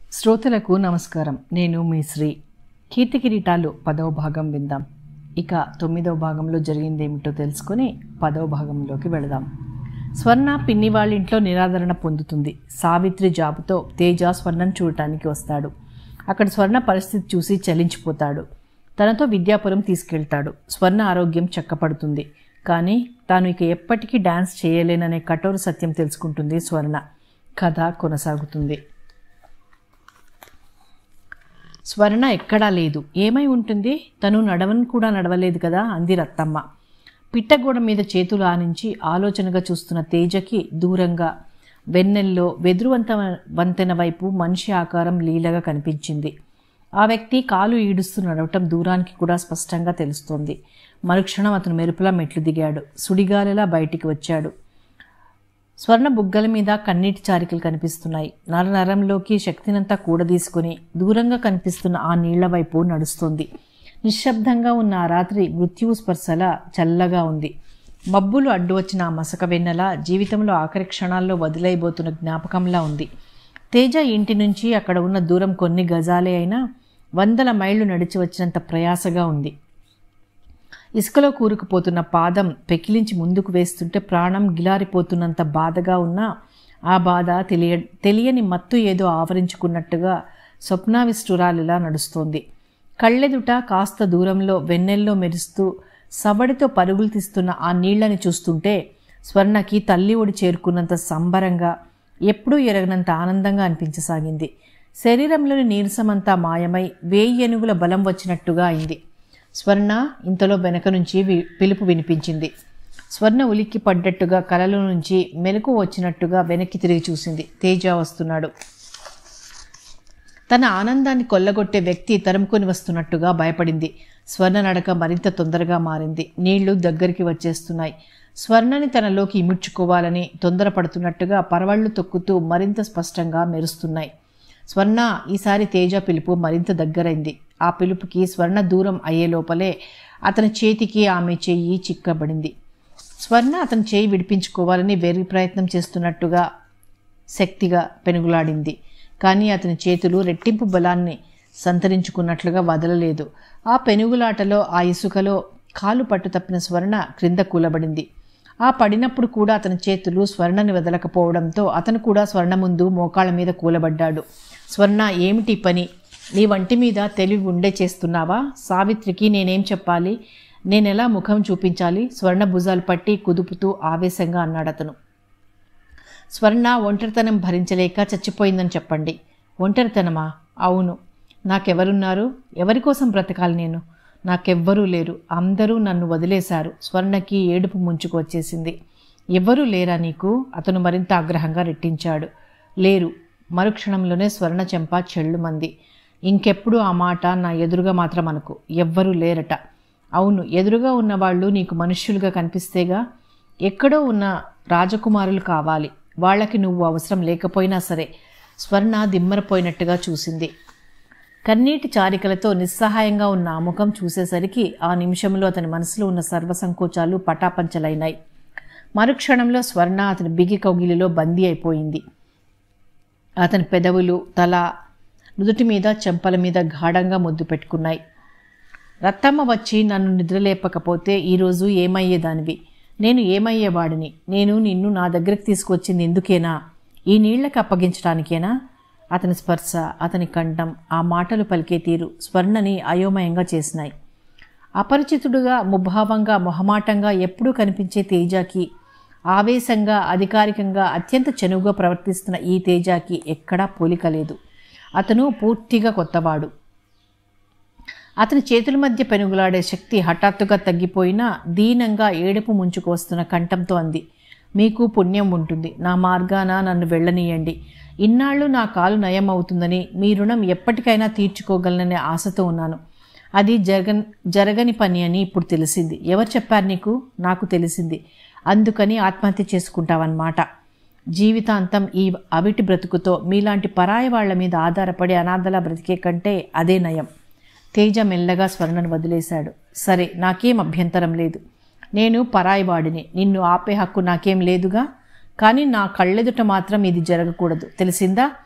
శ్రోతలకు నమస్కారం నేను మీ శ్రీ కీర్తి కిరీటాలు పదవ భాగం విందాం ఇక తొమ్మిదవ భాగంలో జరిగిందేమిటో తెలుసుకొని పదవ భాగంలోకి వెళదాం స్వర్ణ పిన్ని వాళ్ళ ఇంట్లో నిరాదరణ పొందుతుంది సావిత్రి జాబుతో తేజ స్వర్ణం చూడటానికి వస్తాడు అక్కడ స్వర్ణ పరిస్థితి చూసి చలించిపోతాడు తనతో విద్యాపురం తీసుకెళ్తాడు స్వర్ణ ఆరోగ్యం చక్కపడుతుంది కానీ తాను ఇక ఎప్పటికీ డాన్స్ చేయలేననే కఠోర సత్యం తెలుసుకుంటుంది స్వర్ణ కథ కొనసాగుతుంది స్వర్ణ ఎక్కడా లేదు ఏమై ఉంటుంది తను నడవని కూడా నడవలేదు కదా అంది రత్తమ్మ పిట్టగోడ మీద చేతులు ఆనించి ఆలోచనగా చూస్తున్న తేజకి దూరంగా వెన్నెల్లో వెదురువంత వంతెన వైపు మనిషి ఆకారం లీలగా కనిపించింది ఆ వ్యక్తి కాలు ఈడుస్తూ నడవటం దూరానికి కూడా స్పష్టంగా తెలుస్తోంది మరుక్షణం అతను మెరుపులా మెట్లు దిగాడు సుడిగాలిలా బయటికి వచ్చాడు స్వర్ణ బుగ్గల మీద కన్నీటి చారికలు కనిపిస్తున్నాయి నరనరంలోకి శక్తినంతా కూడదీసుకుని దూరంగా కనిపిస్తున్న ఆ నీళ్ల వైపు నడుస్తోంది నిశ్శబ్దంగా ఉన్న ఆ రాత్రి మృత్యువు స్పర్శలా చల్లగా ఉంది మబ్బులు అడ్డు వచ్చిన ఆ మసక వెన్నెల జీవితంలో ఆఖరి క్షణాల్లో వదిలైపోతున్న జ్ఞాపకంలా ఉంది తేజ ఇంటి నుంచి అక్కడ ఉన్న దూరం కొన్ని గజాలే అయినా వందల మైళ్ళు నడిచి వచ్చినంత ప్రయాసగా ఉంది ఇసుకలో కూరుకుపోతున్న పాదం పెకిలించి ముందుకు వేస్తుంటే ప్రాణం గిలారిపోతున్నంత బాధగా ఉన్నా ఆ బాధ తెలియ తెలియని మత్తు ఏదో ఆవరించుకున్నట్టుగా స్వప్నావిష్టురాలిలా నడుస్తోంది కళ్ళెదుట కాస్త దూరంలో వెన్నెల్లో మెరుస్తూ సవడితో పరుగులు తీస్తున్న ఆ నీళ్లని చూస్తుంటే స్వర్ణకి తల్లి ఒడి చేరుకున్నంత సంబరంగా ఎప్పుడూ ఎరగనంత ఆనందంగా అనిపించసాగింది శరీరంలోని నీరసమంతా మాయమై వేయి ఏనుగుల బలం వచ్చినట్టుగా అయింది స్వర్ణ ఇంతలో వెనక నుంచి వి- పిలుపు వినిపించింది స్వర్ణ ఉలిక్కి పడ్డట్టుగా కలలో నుంచి మెలకు వచ్చినట్టుగా వెనక్కి తిరిగి చూసింది తేజ వస్తున్నాడు తన ఆనందాన్ని కొల్లగొట్టే వ్యక్తి తరుముకొని వస్తున్నట్టుగా భయపడింది స్వర్ణ నడక మరింత తొందరగా మారింది నీళ్లు దగ్గరికి వచ్చేస్తున్నాయి స్వర్ణని తనలోకి ఇముడ్చుకోవాలని తొందరపడుతున్నట్టుగా పరవళ్ళు తొక్కుతూ మరింత స్పష్టంగా మెరుస్తున్నాయి స్వర్ణ ఈసారి తేజ పిలుపు మరింత దగ్గరైంది ఆ పిలుపుకి స్వర్ణ దూరం అయ్యే లోపలే అతని చేతికి ఆమె చెయ్యి చిక్కబడింది స్వర్ణ అతని చేయి విడిపించుకోవాలని వెర్రి ప్రయత్నం చేస్తున్నట్టుగా శక్తిగా పెనుగులాడింది కానీ అతని చేతులు రెట్టింపు బలాన్ని సంతరించుకున్నట్లుగా వదలలేదు ఆ పెనుగులాటలో ఆ ఇసుకలో కాలు పట్టు తప్పిన స్వర్ణ క్రింద కూలబడింది ఆ పడినప్పుడు కూడా అతని చేతులు స్వర్ణని వదలకపోవడంతో అతను కూడా స్వర్ణ ముందు మోకాళ్ళ మీద కూలబడ్డాడు స్వర్ణ ఏమిటి ఈ పని నీ వంటి మీద తెలివి ఉండే చేస్తున్నావా సావిత్రికి నేనేం చెప్పాలి నేనెలా ముఖం చూపించాలి స్వర్ణ భుజాలు పట్టి కుదుపుతూ ఆవేశంగా అన్నాడు అతను స్వర్ణ ఒంటరితనం భరించలేక చచ్చిపోయిందని చెప్పండి ఒంటరితనమా అవును నాకెవరున్నారు ఎవరి కోసం బ్రతకాలి నేను నాకెవ్వరూ లేరు అందరూ నన్ను వదిలేశారు స్వర్ణకి ఏడుపు ముంచుకు వచ్చేసింది ఎవ్వరూ లేరా నీకు అతను మరింత ఆగ్రహంగా రెట్టించాడు లేరు మరుక్షణంలోనే స్వర్ణ చెంప చెల్లుమంది ఇంకెప్పుడు ఆ మాట నా ఎదురుగా మాత్రం అనుకు ఎవ్వరూ లేరట అవును ఎదురుగా ఉన్నవాళ్ళు నీకు మనుష్యులుగా కనిపిస్తేగా ఎక్కడో ఉన్న రాజకుమారులు కావాలి వాళ్ళకి నువ్వు అవసరం లేకపోయినా సరే స్వర్ణ దిమ్మరపోయినట్టుగా చూసింది కన్నీటి చారికలతో నిస్సహాయంగా ఉన్న ఆ ముఖం చూసేసరికి ఆ నిమిషంలో అతని మనసులో ఉన్న సర్వసంకోచాలు పటాపంచలైనాయి మరుక్షణంలో స్వర్ణ అతని బిగి కౌగిలిలో బందీ అయిపోయింది అతని పెదవులు తల నుదుటి మీద చెంపల మీద గాఢంగా ముద్దు పెట్టుకున్నాయి రత్తమ్మ వచ్చి నన్ను నిద్రలేపకపోతే ఈరోజు ఏమయ్యేదానివి నేను ఏమయ్యేవాడిని నేను నిన్ను నా దగ్గరికి తీసుకొచ్చింది ఎందుకేనా ఈ నీళ్లకు అప్పగించడానికేనా అతని స్పర్శ అతని కంఠం ఆ మాటలు పలికే తీరు స్వర్ణని అయోమయంగా చేసినాయి అపరిచితుడుగా ముభావంగా మొహమాటంగా ఎప్పుడూ కనిపించే తేజాకి ఆవేశంగా అధికారికంగా అత్యంత చనువుగా ప్రవర్తిస్తున్న ఈ తేజాకి ఎక్కడా పోలిక లేదు అతను పూర్తిగా కొత్తవాడు అతని చేతుల మధ్య పెనుగులాడే శక్తి హఠాత్తుగా తగ్గిపోయినా దీనంగా ఏడుపు ముంచుకు వస్తున్న కంఠంతో అంది మీకు పుణ్యం ఉంటుంది నా మార్గాన నన్ను వెళ్ళనీయండి ఇన్నాళ్ళు నా కాలు నయం అవుతుందని మీ రుణం ఎప్పటికైనా తీర్చుకోగలననే ఆశతో ఉన్నాను అది జరగన్ జరగని పని అని ఇప్పుడు తెలిసింది ఎవరు చెప్పారు నీకు నాకు తెలిసింది అందుకని ఆత్మహత్య చేసుకుంటావన్నమాట జీవితాంతం ఈ అవిటి బ్రతుకుతో మీలాంటి పరాయి వాళ్ళ మీద ఆధారపడి అనాథలా బ్రతికే కంటే అదే నయం తేజ మెల్లగా స్వర్ణను వదిలేశాడు సరే నాకేం అభ్యంతరం లేదు నేను పరాయివాడిని నిన్ను ఆపే హక్కు నాకేం లేదుగా కానీ నా కళ్ళెదుట మాత్రం ఇది జరగకూడదు తెలిసిందా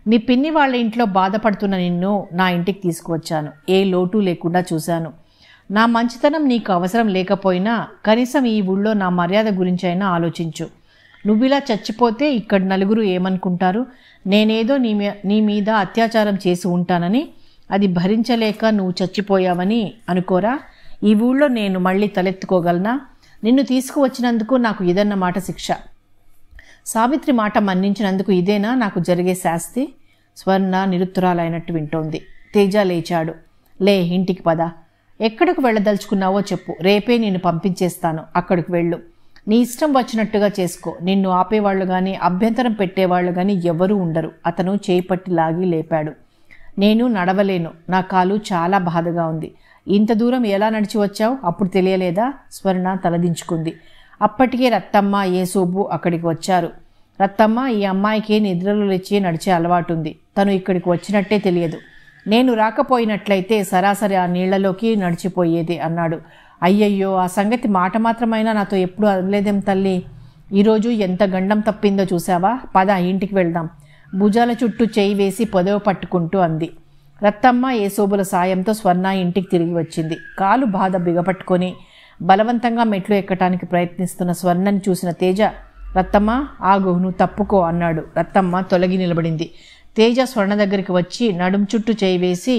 మీ పిన్ని వాళ్ళ ఇంట్లో బాధపడుతున్న నిన్ను నా ఇంటికి తీసుకువచ్చాను ఏ లోటు లేకుండా చూశాను నా మంచితనం నీకు అవసరం లేకపోయినా కనీసం ఈ ఊళ్ళో నా మర్యాద గురించైనా ఆలోచించు నువ్విలా చచ్చిపోతే ఇక్కడ నలుగురు ఏమనుకుంటారు నేనేదో నీ మీ నీ మీద అత్యాచారం చేసి ఉంటానని అది భరించలేక నువ్వు చచ్చిపోయావని అనుకోరా ఈ ఊళ్ళో నేను మళ్ళీ తలెత్తుకోగలనా నిన్ను తీసుకువచ్చినందుకు నాకు ఇదన్నమాట శిక్ష సావిత్రి మాట మన్నించినందుకు ఇదేనా నాకు జరిగే శాస్తి స్వర్ణ నిరుత్తరాలైనట్టు వింటోంది తేజ లేచాడు లే ఇంటికి పద ఎక్కడికి వెళ్ళదలుచుకున్నావో చెప్పు రేపే నేను పంపించేస్తాను అక్కడికి వెళ్ళు నీ ఇష్టం వచ్చినట్టుగా చేసుకో నిన్ను ఆపేవాళ్ళు కానీ అభ్యంతరం పెట్టేవాళ్ళు కానీ ఎవరూ ఉండరు అతను చేయి పట్టి లాగి లేపాడు నేను నడవలేను నా కాలు చాలా బాధగా ఉంది ఇంత దూరం ఎలా నడిచి వచ్చావు అప్పుడు తెలియలేదా స్వర్ణ తలదించుకుంది అప్పటికే రత్తమ్మ ఏసోబు అక్కడికి వచ్చారు రత్తమ్మ ఈ అమ్మాయికి నిద్రలు లేచి నడిచే అలవాటు ఉంది తను ఇక్కడికి వచ్చినట్టే తెలియదు నేను రాకపోయినట్లయితే సరాసరి ఆ నీళ్లలోకి నడిచిపోయేది అన్నాడు అయ్యయ్యో ఆ సంగతి మాట మాత్రమైనా నాతో ఎప్పుడు అనలేదేం తల్లి ఈరోజు ఎంత గండం తప్పిందో చూసావా పద ఇంటికి వెళ్దాం భుజాల చుట్టూ చేయి వేసి పొదవ పట్టుకుంటూ అంది రత్తమ్మ ఏసోబుల సాయంతో స్వర్ణ ఇంటికి తిరిగి వచ్చింది కాలు బాధ బిగపట్టుకొని బలవంతంగా మెట్లు ఎక్కటానికి ప్రయత్నిస్తున్న స్వర్ణని చూసిన తేజ రత్తమ్మ ఆగు నువ్వు తప్పుకో అన్నాడు రత్తమ్మ తొలగి నిలబడింది తేజ స్వర్ణ దగ్గరికి వచ్చి నడుం చుట్టూ చేయి వేసి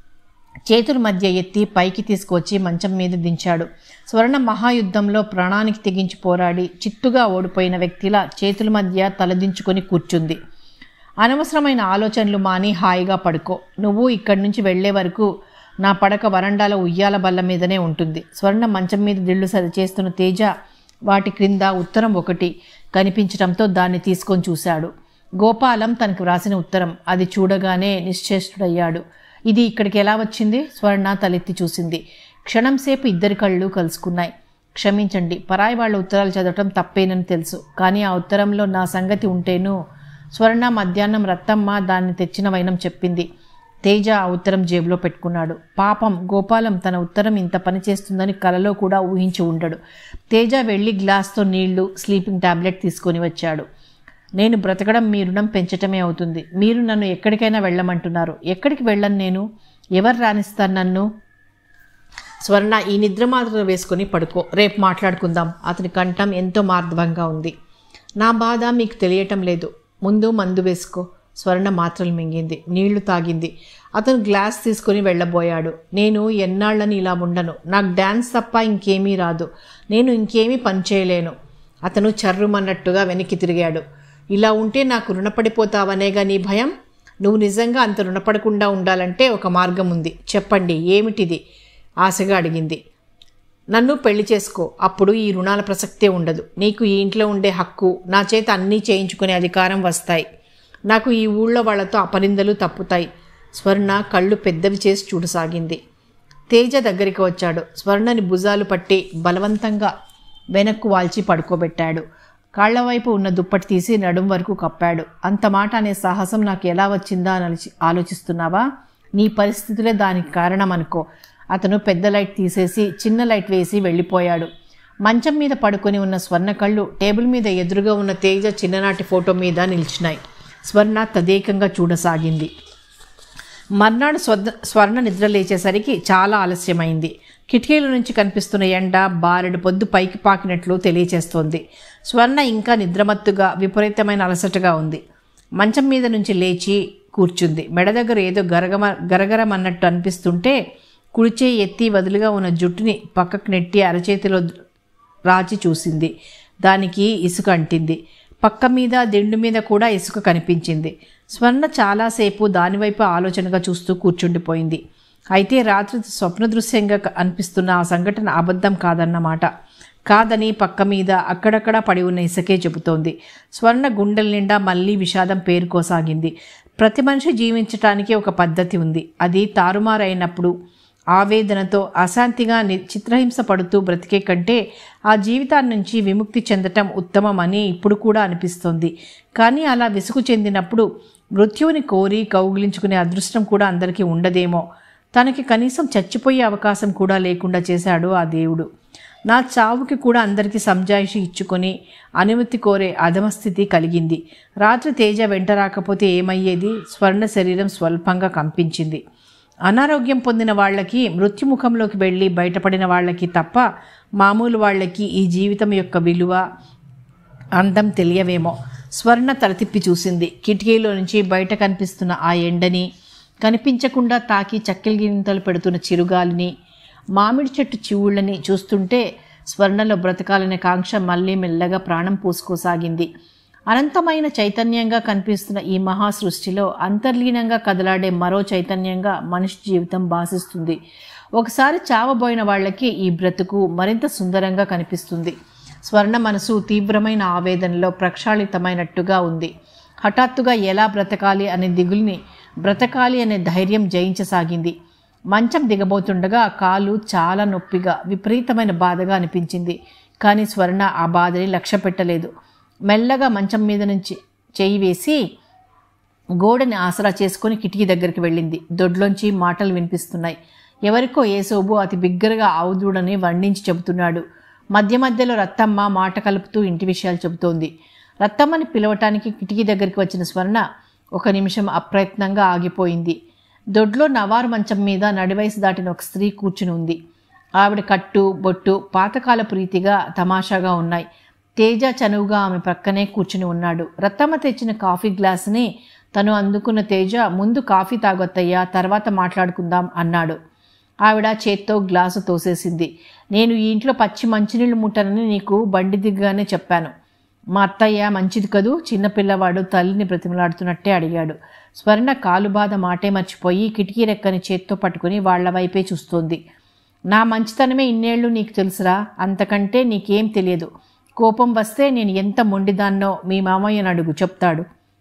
చేతుల మధ్య ఎత్తి పైకి తీసుకువచ్చి మంచం మీద దించాడు స్వర్ణ మహాయుద్ధంలో ప్రాణానికి తెగించి పోరాడి చిత్తుగా ఓడిపోయిన వ్యక్తిలా చేతుల మధ్య తలదించుకొని కూర్చుంది అనవసరమైన ఆలోచనలు మాని హాయిగా పడుకో నువ్వు ఇక్కడి నుంచి వెళ్లే వరకు నా పడక వరండాల ఉయ్యాల బల్ల మీదనే ఉంటుంది స్వర్ణ మంచం మీద దిళ్ళు సరిచేస్తున్న తేజ వాటి క్రింద ఉత్తరం ఒకటి కనిపించడంతో దాన్ని తీసుకొని చూశాడు గోపాలం తనకు వ్రాసిన ఉత్తరం అది చూడగానే నిశ్చేష్టుడయ్యాడు ఇది ఇక్కడికి ఎలా వచ్చింది స్వర్ణ తలెత్తి చూసింది క్షణంసేపు ఇద్దరి కళ్ళు కలుసుకున్నాయి క్షమించండి పరాయి వాళ్ళ ఉత్తరాలు చదవటం తప్పేనని తెలుసు కానీ ఆ ఉత్తరంలో నా సంగతి ఉంటేను స్వర్ణ మధ్యాహ్నం రత్తమ్మ దాన్ని తెచ్చిన వైనం చెప్పింది తేజ ఆ ఉత్తరం జేబులో పెట్టుకున్నాడు పాపం గోపాలం తన ఉత్తరం ఇంత పని చేస్తుందని కలలో కూడా ఊహించి ఉండడు తేజ వెళ్ళి గ్లాస్తో నీళ్లు స్లీపింగ్ టాబ్లెట్ తీసుకొని వచ్చాడు నేను బ్రతకడం మీ రుణం పెంచటమే అవుతుంది మీరు నన్ను ఎక్కడికైనా వెళ్ళమంటున్నారు ఎక్కడికి వెళ్ళను నేను ఎవరు రాణిస్తారు నన్ను స్వర్ణ ఈ నిద్ర మాత్రం వేసుకొని పడుకో రేపు మాట్లాడుకుందాం అతని కంఠం ఎంతో మార్ధవంగా ఉంది నా బాధ మీకు తెలియటం లేదు ముందు మందు వేసుకో స్వర్ణ మాత్రలు మింగింది నీళ్లు తాగింది అతను గ్లాస్ తీసుకుని వెళ్ళబోయాడు నేను ఎన్నాళ్ళని ఇలా ఉండను నాకు డ్యాన్స్ తప్ప ఇంకేమీ రాదు నేను ఇంకేమీ పని చేయలేను అతను చర్రుమన్నట్టుగా వెనక్కి తిరిగాడు ఇలా ఉంటే నాకు రుణపడిపోతావనేగా నీ భయం నువ్వు నిజంగా అంత రుణపడకుండా ఉండాలంటే ఒక మార్గం ఉంది చెప్పండి ఏమిటిది ఆశగా అడిగింది నన్ను పెళ్లి చేసుకో అప్పుడు ఈ రుణాల ప్రసక్తే ఉండదు నీకు ఈ ఇంట్లో ఉండే హక్కు నా చేత అన్నీ చేయించుకునే అధికారం వస్తాయి నాకు ఈ ఊళ్ళో వాళ్లతో అపరిందలు తప్పుతాయి స్వర్ణ కళ్ళు పెద్దవి చేసి చూడసాగింది తేజ దగ్గరికి వచ్చాడు స్వర్ణని భుజాలు పట్టి బలవంతంగా వెనక్కు వాల్చి పడుకోబెట్టాడు కాళ్ల వైపు ఉన్న దుప్పటి తీసి నడుం వరకు కప్పాడు అంత మాట అనే సాహసం నాకు ఎలా వచ్చిందా అని ఆలోచి- ఆలోచిస్తున్నావా నీ పరిస్థితులే దానికి కారణం అనుకో అతను పెద్ద లైట్ తీసేసి చిన్న లైట్ వేసి వెళ్ళిపోయాడు మంచం మీద పడుకొని ఉన్న స్వర్ణ కళ్ళు టేబుల్ మీద ఎదురుగా ఉన్న తేజ చిన్ననాటి ఫోటో మీద నిలిచినాయి స్వర్ణ తదేకంగా చూడసాగింది మర్నాడు స్వర్ణ స్వర్ణ నిద్ర లేచేసరికి చాలా ఆలస్యమైంది కిటికీల నుంచి కనిపిస్తున్న ఎండ బారెడు పొద్దు పైకి పాకినట్లు తెలియచేస్తోంది స్వర్ణ ఇంకా నిద్రమత్తుగా విపరీతమైన అలసటగా ఉంది మంచం మీద నుంచి లేచి కూర్చుంది మెడ దగ్గర ఏదో గరగమ గరగరమన్నట్టు అనిపిస్తుంటే కుడిచే ఎత్తి వదులుగా ఉన్న జుట్టుని పక్కకు నెట్టి అరచేతిలో రాచి చూసింది దానికి ఇసుక అంటింది పక్క మీద దిండు మీద కూడా ఇసుక కనిపించింది స్వర్ణ చాలాసేపు దానివైపు ఆలోచనగా చూస్తూ కూర్చుండిపోయింది అయితే రాత్రి స్వప్న దృశ్యంగా క- అనిపిస్తున్న ఆ సంఘటన అబద్ధం కాదన్నమాట కాదని పక్క మీద అక్కడక్కడ పడి ఉన్న ఇసుకే చెబుతోంది స్వర్ణ గుండెల నిండా మళ్ళీ విషాదం పేరుకోసాగింది ప్రతి మనిషి జీవించటానికి ఒక పద్ధతి ఉంది అది తారుమారైనప్పుడు ఆవేదనతో అశాంతిగా ని- చిత్రహింస పడుతూ బ్రతికే కంటే ఆ జీవితాన్ని నుంచి విముక్తి చెందటం ఉత్తమమని ఇప్పుడు కూడా అనిపిస్తోంది కానీ అలా విసుగు చెందినప్పుడు మృత్యువుని కోరి కౌగిలించుకునే అదృష్టం కూడా అందరికీ ఉండదేమో తనకి కనీసం చచ్చిపోయే అవకాశం కూడా లేకుండా చేశాడు ఆ దేవుడు నా చావుకి కూడా అందరికీ సంజాయిషి ఇచ్చుకొని అనుమతి కోరే అధమస్థితి కలిగింది రాత్రి తేజ వెంట రాకపోతే ఏమయ్యేది స్వర్ణ శరీరం స్వల్పంగా కంపించింది అనారోగ్యం పొందిన వాళ్ళకి మృత్యుముఖంలోకి వెళ్ళి బయటపడిన వాళ్ళకి తప్ప మామూలు వాళ్ళకి ఈ జీవితం యొక్క విలువ అందం తెలియవేమో స్వర్ణ తలతిప్పి చూసింది కిటికీలో నుంచి బయట కనిపిస్తున్న ఆ ఎండని కనిపించకుండా తాకి చక్కెల గింతలు పెడుతున్న చిరుగాలిని మామిడి చెట్టు చివుళ్ళని చూస్తుంటే స్వర్ణలో బ్రతకాలనే కాంక్ష మళ్ళీ మెల్లగా ప్రాణం పూసుకోసాగింది అనంతమైన చైతన్యంగా కనిపిస్తున్న ఈ మహా సృష్టిలో అంతర్లీనంగా కదలాడే మరో చైతన్యంగా మనిషి జీవితం భాసిస్తుంది ఒకసారి చావబోయిన వాళ్ళకి ఈ బ్రతుకు మరింత సుందరంగా కనిపిస్తుంది స్వర్ణ మనసు తీవ్రమైన ఆవేదనలో ప్రక్షాళితమైనట్టుగా ఉంది హఠాత్తుగా ఎలా బ్రతకాలి అనే దిగుల్ని బ్రతకాలి అనే ధైర్యం జయించసాగింది మంచం దిగబోతుండగా కాలు చాలా నొప్పిగా విపరీతమైన బాధగా అనిపించింది కానీ స్వర్ణ ఆ బాధని లక్ష్య పెట్టలేదు మెల్లగా మంచం మీద నుంచి చేయి వేసి గోడని ఆసరా చేసుకొని కిటికీ దగ్గరికి వెళ్ళింది దొడ్లోంచి మాటలు వినిపిస్తున్నాయి ఎవరికో ఏసోబు అతి బిగ్గరగా ఆవుదూడని వర్ణించి చెబుతున్నాడు మధ్య మధ్యలో రత్తమ్మ మాట కలుపుతూ ఇంటి విషయాలు చెబుతోంది రత్తమ్మని పిలవటానికి కిటికీ దగ్గరికి వచ్చిన స్వర్ణ ఒక నిమిషం అప్రయత్నంగా ఆగిపోయింది దొడ్లో నవారు మంచం మీద నడివయసు దాటిన ఒక స్త్రీ కూర్చుని ఉంది ఆవిడ కట్టు బొట్టు పాతకాలపు రీతిగా తమాషాగా ఉన్నాయి తేజ చనువుగా ఆమె ప్రక్కనే కూర్చుని ఉన్నాడు రత్తమ్మ తెచ్చిన కాఫీ గ్లాసుని తను అందుకున్న తేజ ముందు కాఫీ తాగొత్తయ్యా తర్వాత మాట్లాడుకుందాం అన్నాడు ఆవిడ చేత్తో గ్లాసు తోసేసింది నేను ఈ ఇంట్లో పచ్చి మంచినీళ్ళు ముట్టనని నీకు బండి దిగ్గానే చెప్పాను మా అత్తయ్య మంచిది కదూ చిన్నపిల్లవాడు తల్లిని బ్రతిమలాడుతున్నట్టే అడిగాడు స్వర్ణ కాలుబాధ మాటే మర్చిపోయి కిటికీ రెక్కని చేత్తో పట్టుకుని వాళ్ల వైపే చూస్తోంది నా మంచితనమే ఇన్నేళ్ళు నీకు తెలుసురా అంతకంటే నీకేం తెలియదు కోపం వస్తే నేను ఎంత మొండిదాన్నో మీ మామయ్యను అడుగు చెప్తాడు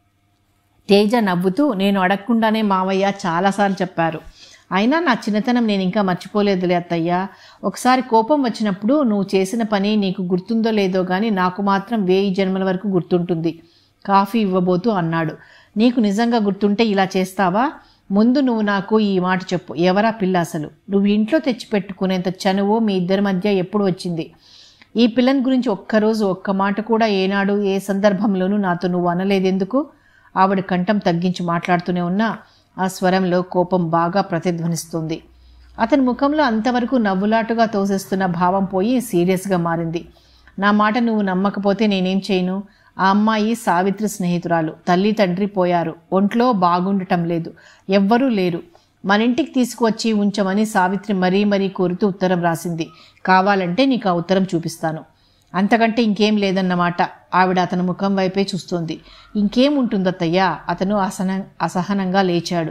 తేజ నవ్వుతూ నేను అడగకుండానే మావయ్య చాలాసార్లు చెప్పారు అయినా నా చిన్నతనం నేను ఇంకా మర్చిపోలేదులే అత్తయ్య ఒకసారి కోపం వచ్చినప్పుడు నువ్వు చేసిన పని నీకు గుర్తుందో లేదో కానీ నాకు మాత్రం వేయి జన్మల వరకు గుర్తుంటుంది కాఫీ ఇవ్వబోతూ అన్నాడు నీకు నిజంగా గుర్తుంటే ఇలా చేస్తావా ముందు నువ్వు నాకు ఈ మాట చెప్పు ఎవరా పిల్ల అసలు నువ్వు ఇంట్లో తెచ్చిపెట్టుకునేంత చనువు మీ ఇద్దరి మధ్య ఎప్పుడు వచ్చింది ఈ పిల్లని గురించి ఒక్కరోజు ఒక్క మాట కూడా ఏనాడు ఏ సందర్భంలోనూ నాతో నువ్వు అనలేదెందుకు ఆవిడ కంఠం తగ్గించి మాట్లాడుతూనే ఉన్నా ఆ స్వరంలో కోపం బాగా ప్రతిధ్వనిస్తుంది అతని ముఖంలో అంతవరకు నవ్వులాటుగా తోసేస్తున్న భావం పోయి సీరియస్గా మారింది నా మాట నువ్వు నమ్మకపోతే నేనేం చేయను ఆ అమ్మాయి సావిత్రి స్నేహితురాలు తల్లి తండ్రి పోయారు ఒంట్లో బాగుండటం లేదు ఎవ్వరూ లేరు మన ఇంటికి తీసుకువచ్చి ఉంచమని సావిత్రి మరీ మరీ కోరుతూ ఉత్తరం రాసింది కావాలంటే నీకు ఆ ఉత్తరం చూపిస్తాను అంతకంటే ఇంకేం లేదన్నమాట ఆవిడ అతని ముఖం వైపే చూస్తోంది ఇంకేం ఉంటుందత్తయ్యా అతను అసహన అసహనంగా లేచాడు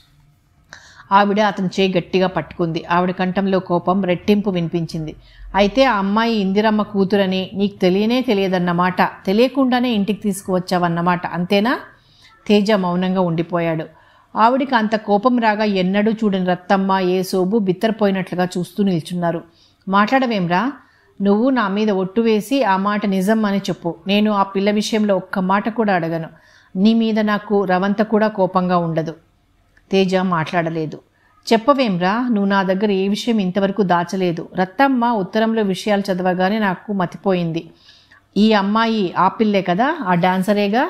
ఆవిడ అతని చేయి గట్టిగా పట్టుకుంది ఆవిడ కంఠంలో కోపం రెట్టింపు వినిపించింది అయితే ఆ అమ్మాయి ఇందిరమ్మ కూతురని నీకు తెలియనే తెలియదన్నమాట తెలియకుండానే ఇంటికి తీసుకువచ్చావన్నమాట అంతేనా తేజ మౌనంగా ఉండిపోయాడు ఆవిడికి అంత కోపం రాగా ఎన్నడూ చూడని రత్తమ్మ ఏ సోబు బిత్తరపోయినట్లుగా చూస్తూ నిల్చున్నారు మాట్లాడవేంరా నువ్వు నా మీద ఒట్టు వేసి ఆ మాట నిజం అని చెప్పు నేను ఆ పిల్ల విషయంలో ఒక్క మాట కూడా అడగను నీ మీద నాకు రవంత కూడా కోపంగా ఉండదు తేజ మాట్లాడలేదు చెప్పవేంరా నువ్వు నా దగ్గర ఏ విషయం ఇంతవరకు దాచలేదు రత్తమ్మ ఉత్తరంలో విషయాలు చదవగానే నాకు మతిపోయింది ఈ అమ్మాయి ఆ పిల్లే కదా ఆ డాన్సరేగా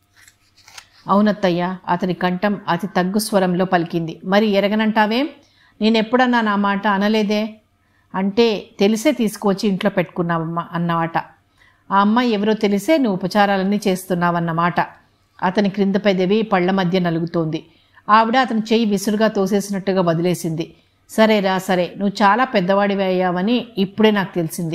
అవునత్తయ్య అతని కంఠం అతి తగ్గు స్వరంలో పలికింది మరి ఎరగనంటావేం నేనెప్పుడన్నా నా మాట అనలేదే అంటే తెలిసే తీసుకువచ్చి ఇంట్లో పెట్టుకున్నావమ్మా అన్నమాట ఆ అమ్మాయి ఎవరో తెలిసే నువ్వు ఉపచారాలన్నీ చేస్తున్నావన్నమాట అతని క్రింద పెదవి పళ్ళ మధ్య నలుగుతోంది ఆవిడ అతని చెయ్యి విసురుగా తోసేసినట్టుగా వదిలేసింది సరేరా సరే నువ్వు చాలా పెద్దవాడివి అయ్యావని ఇప్పుడే నాకు తెలిసింది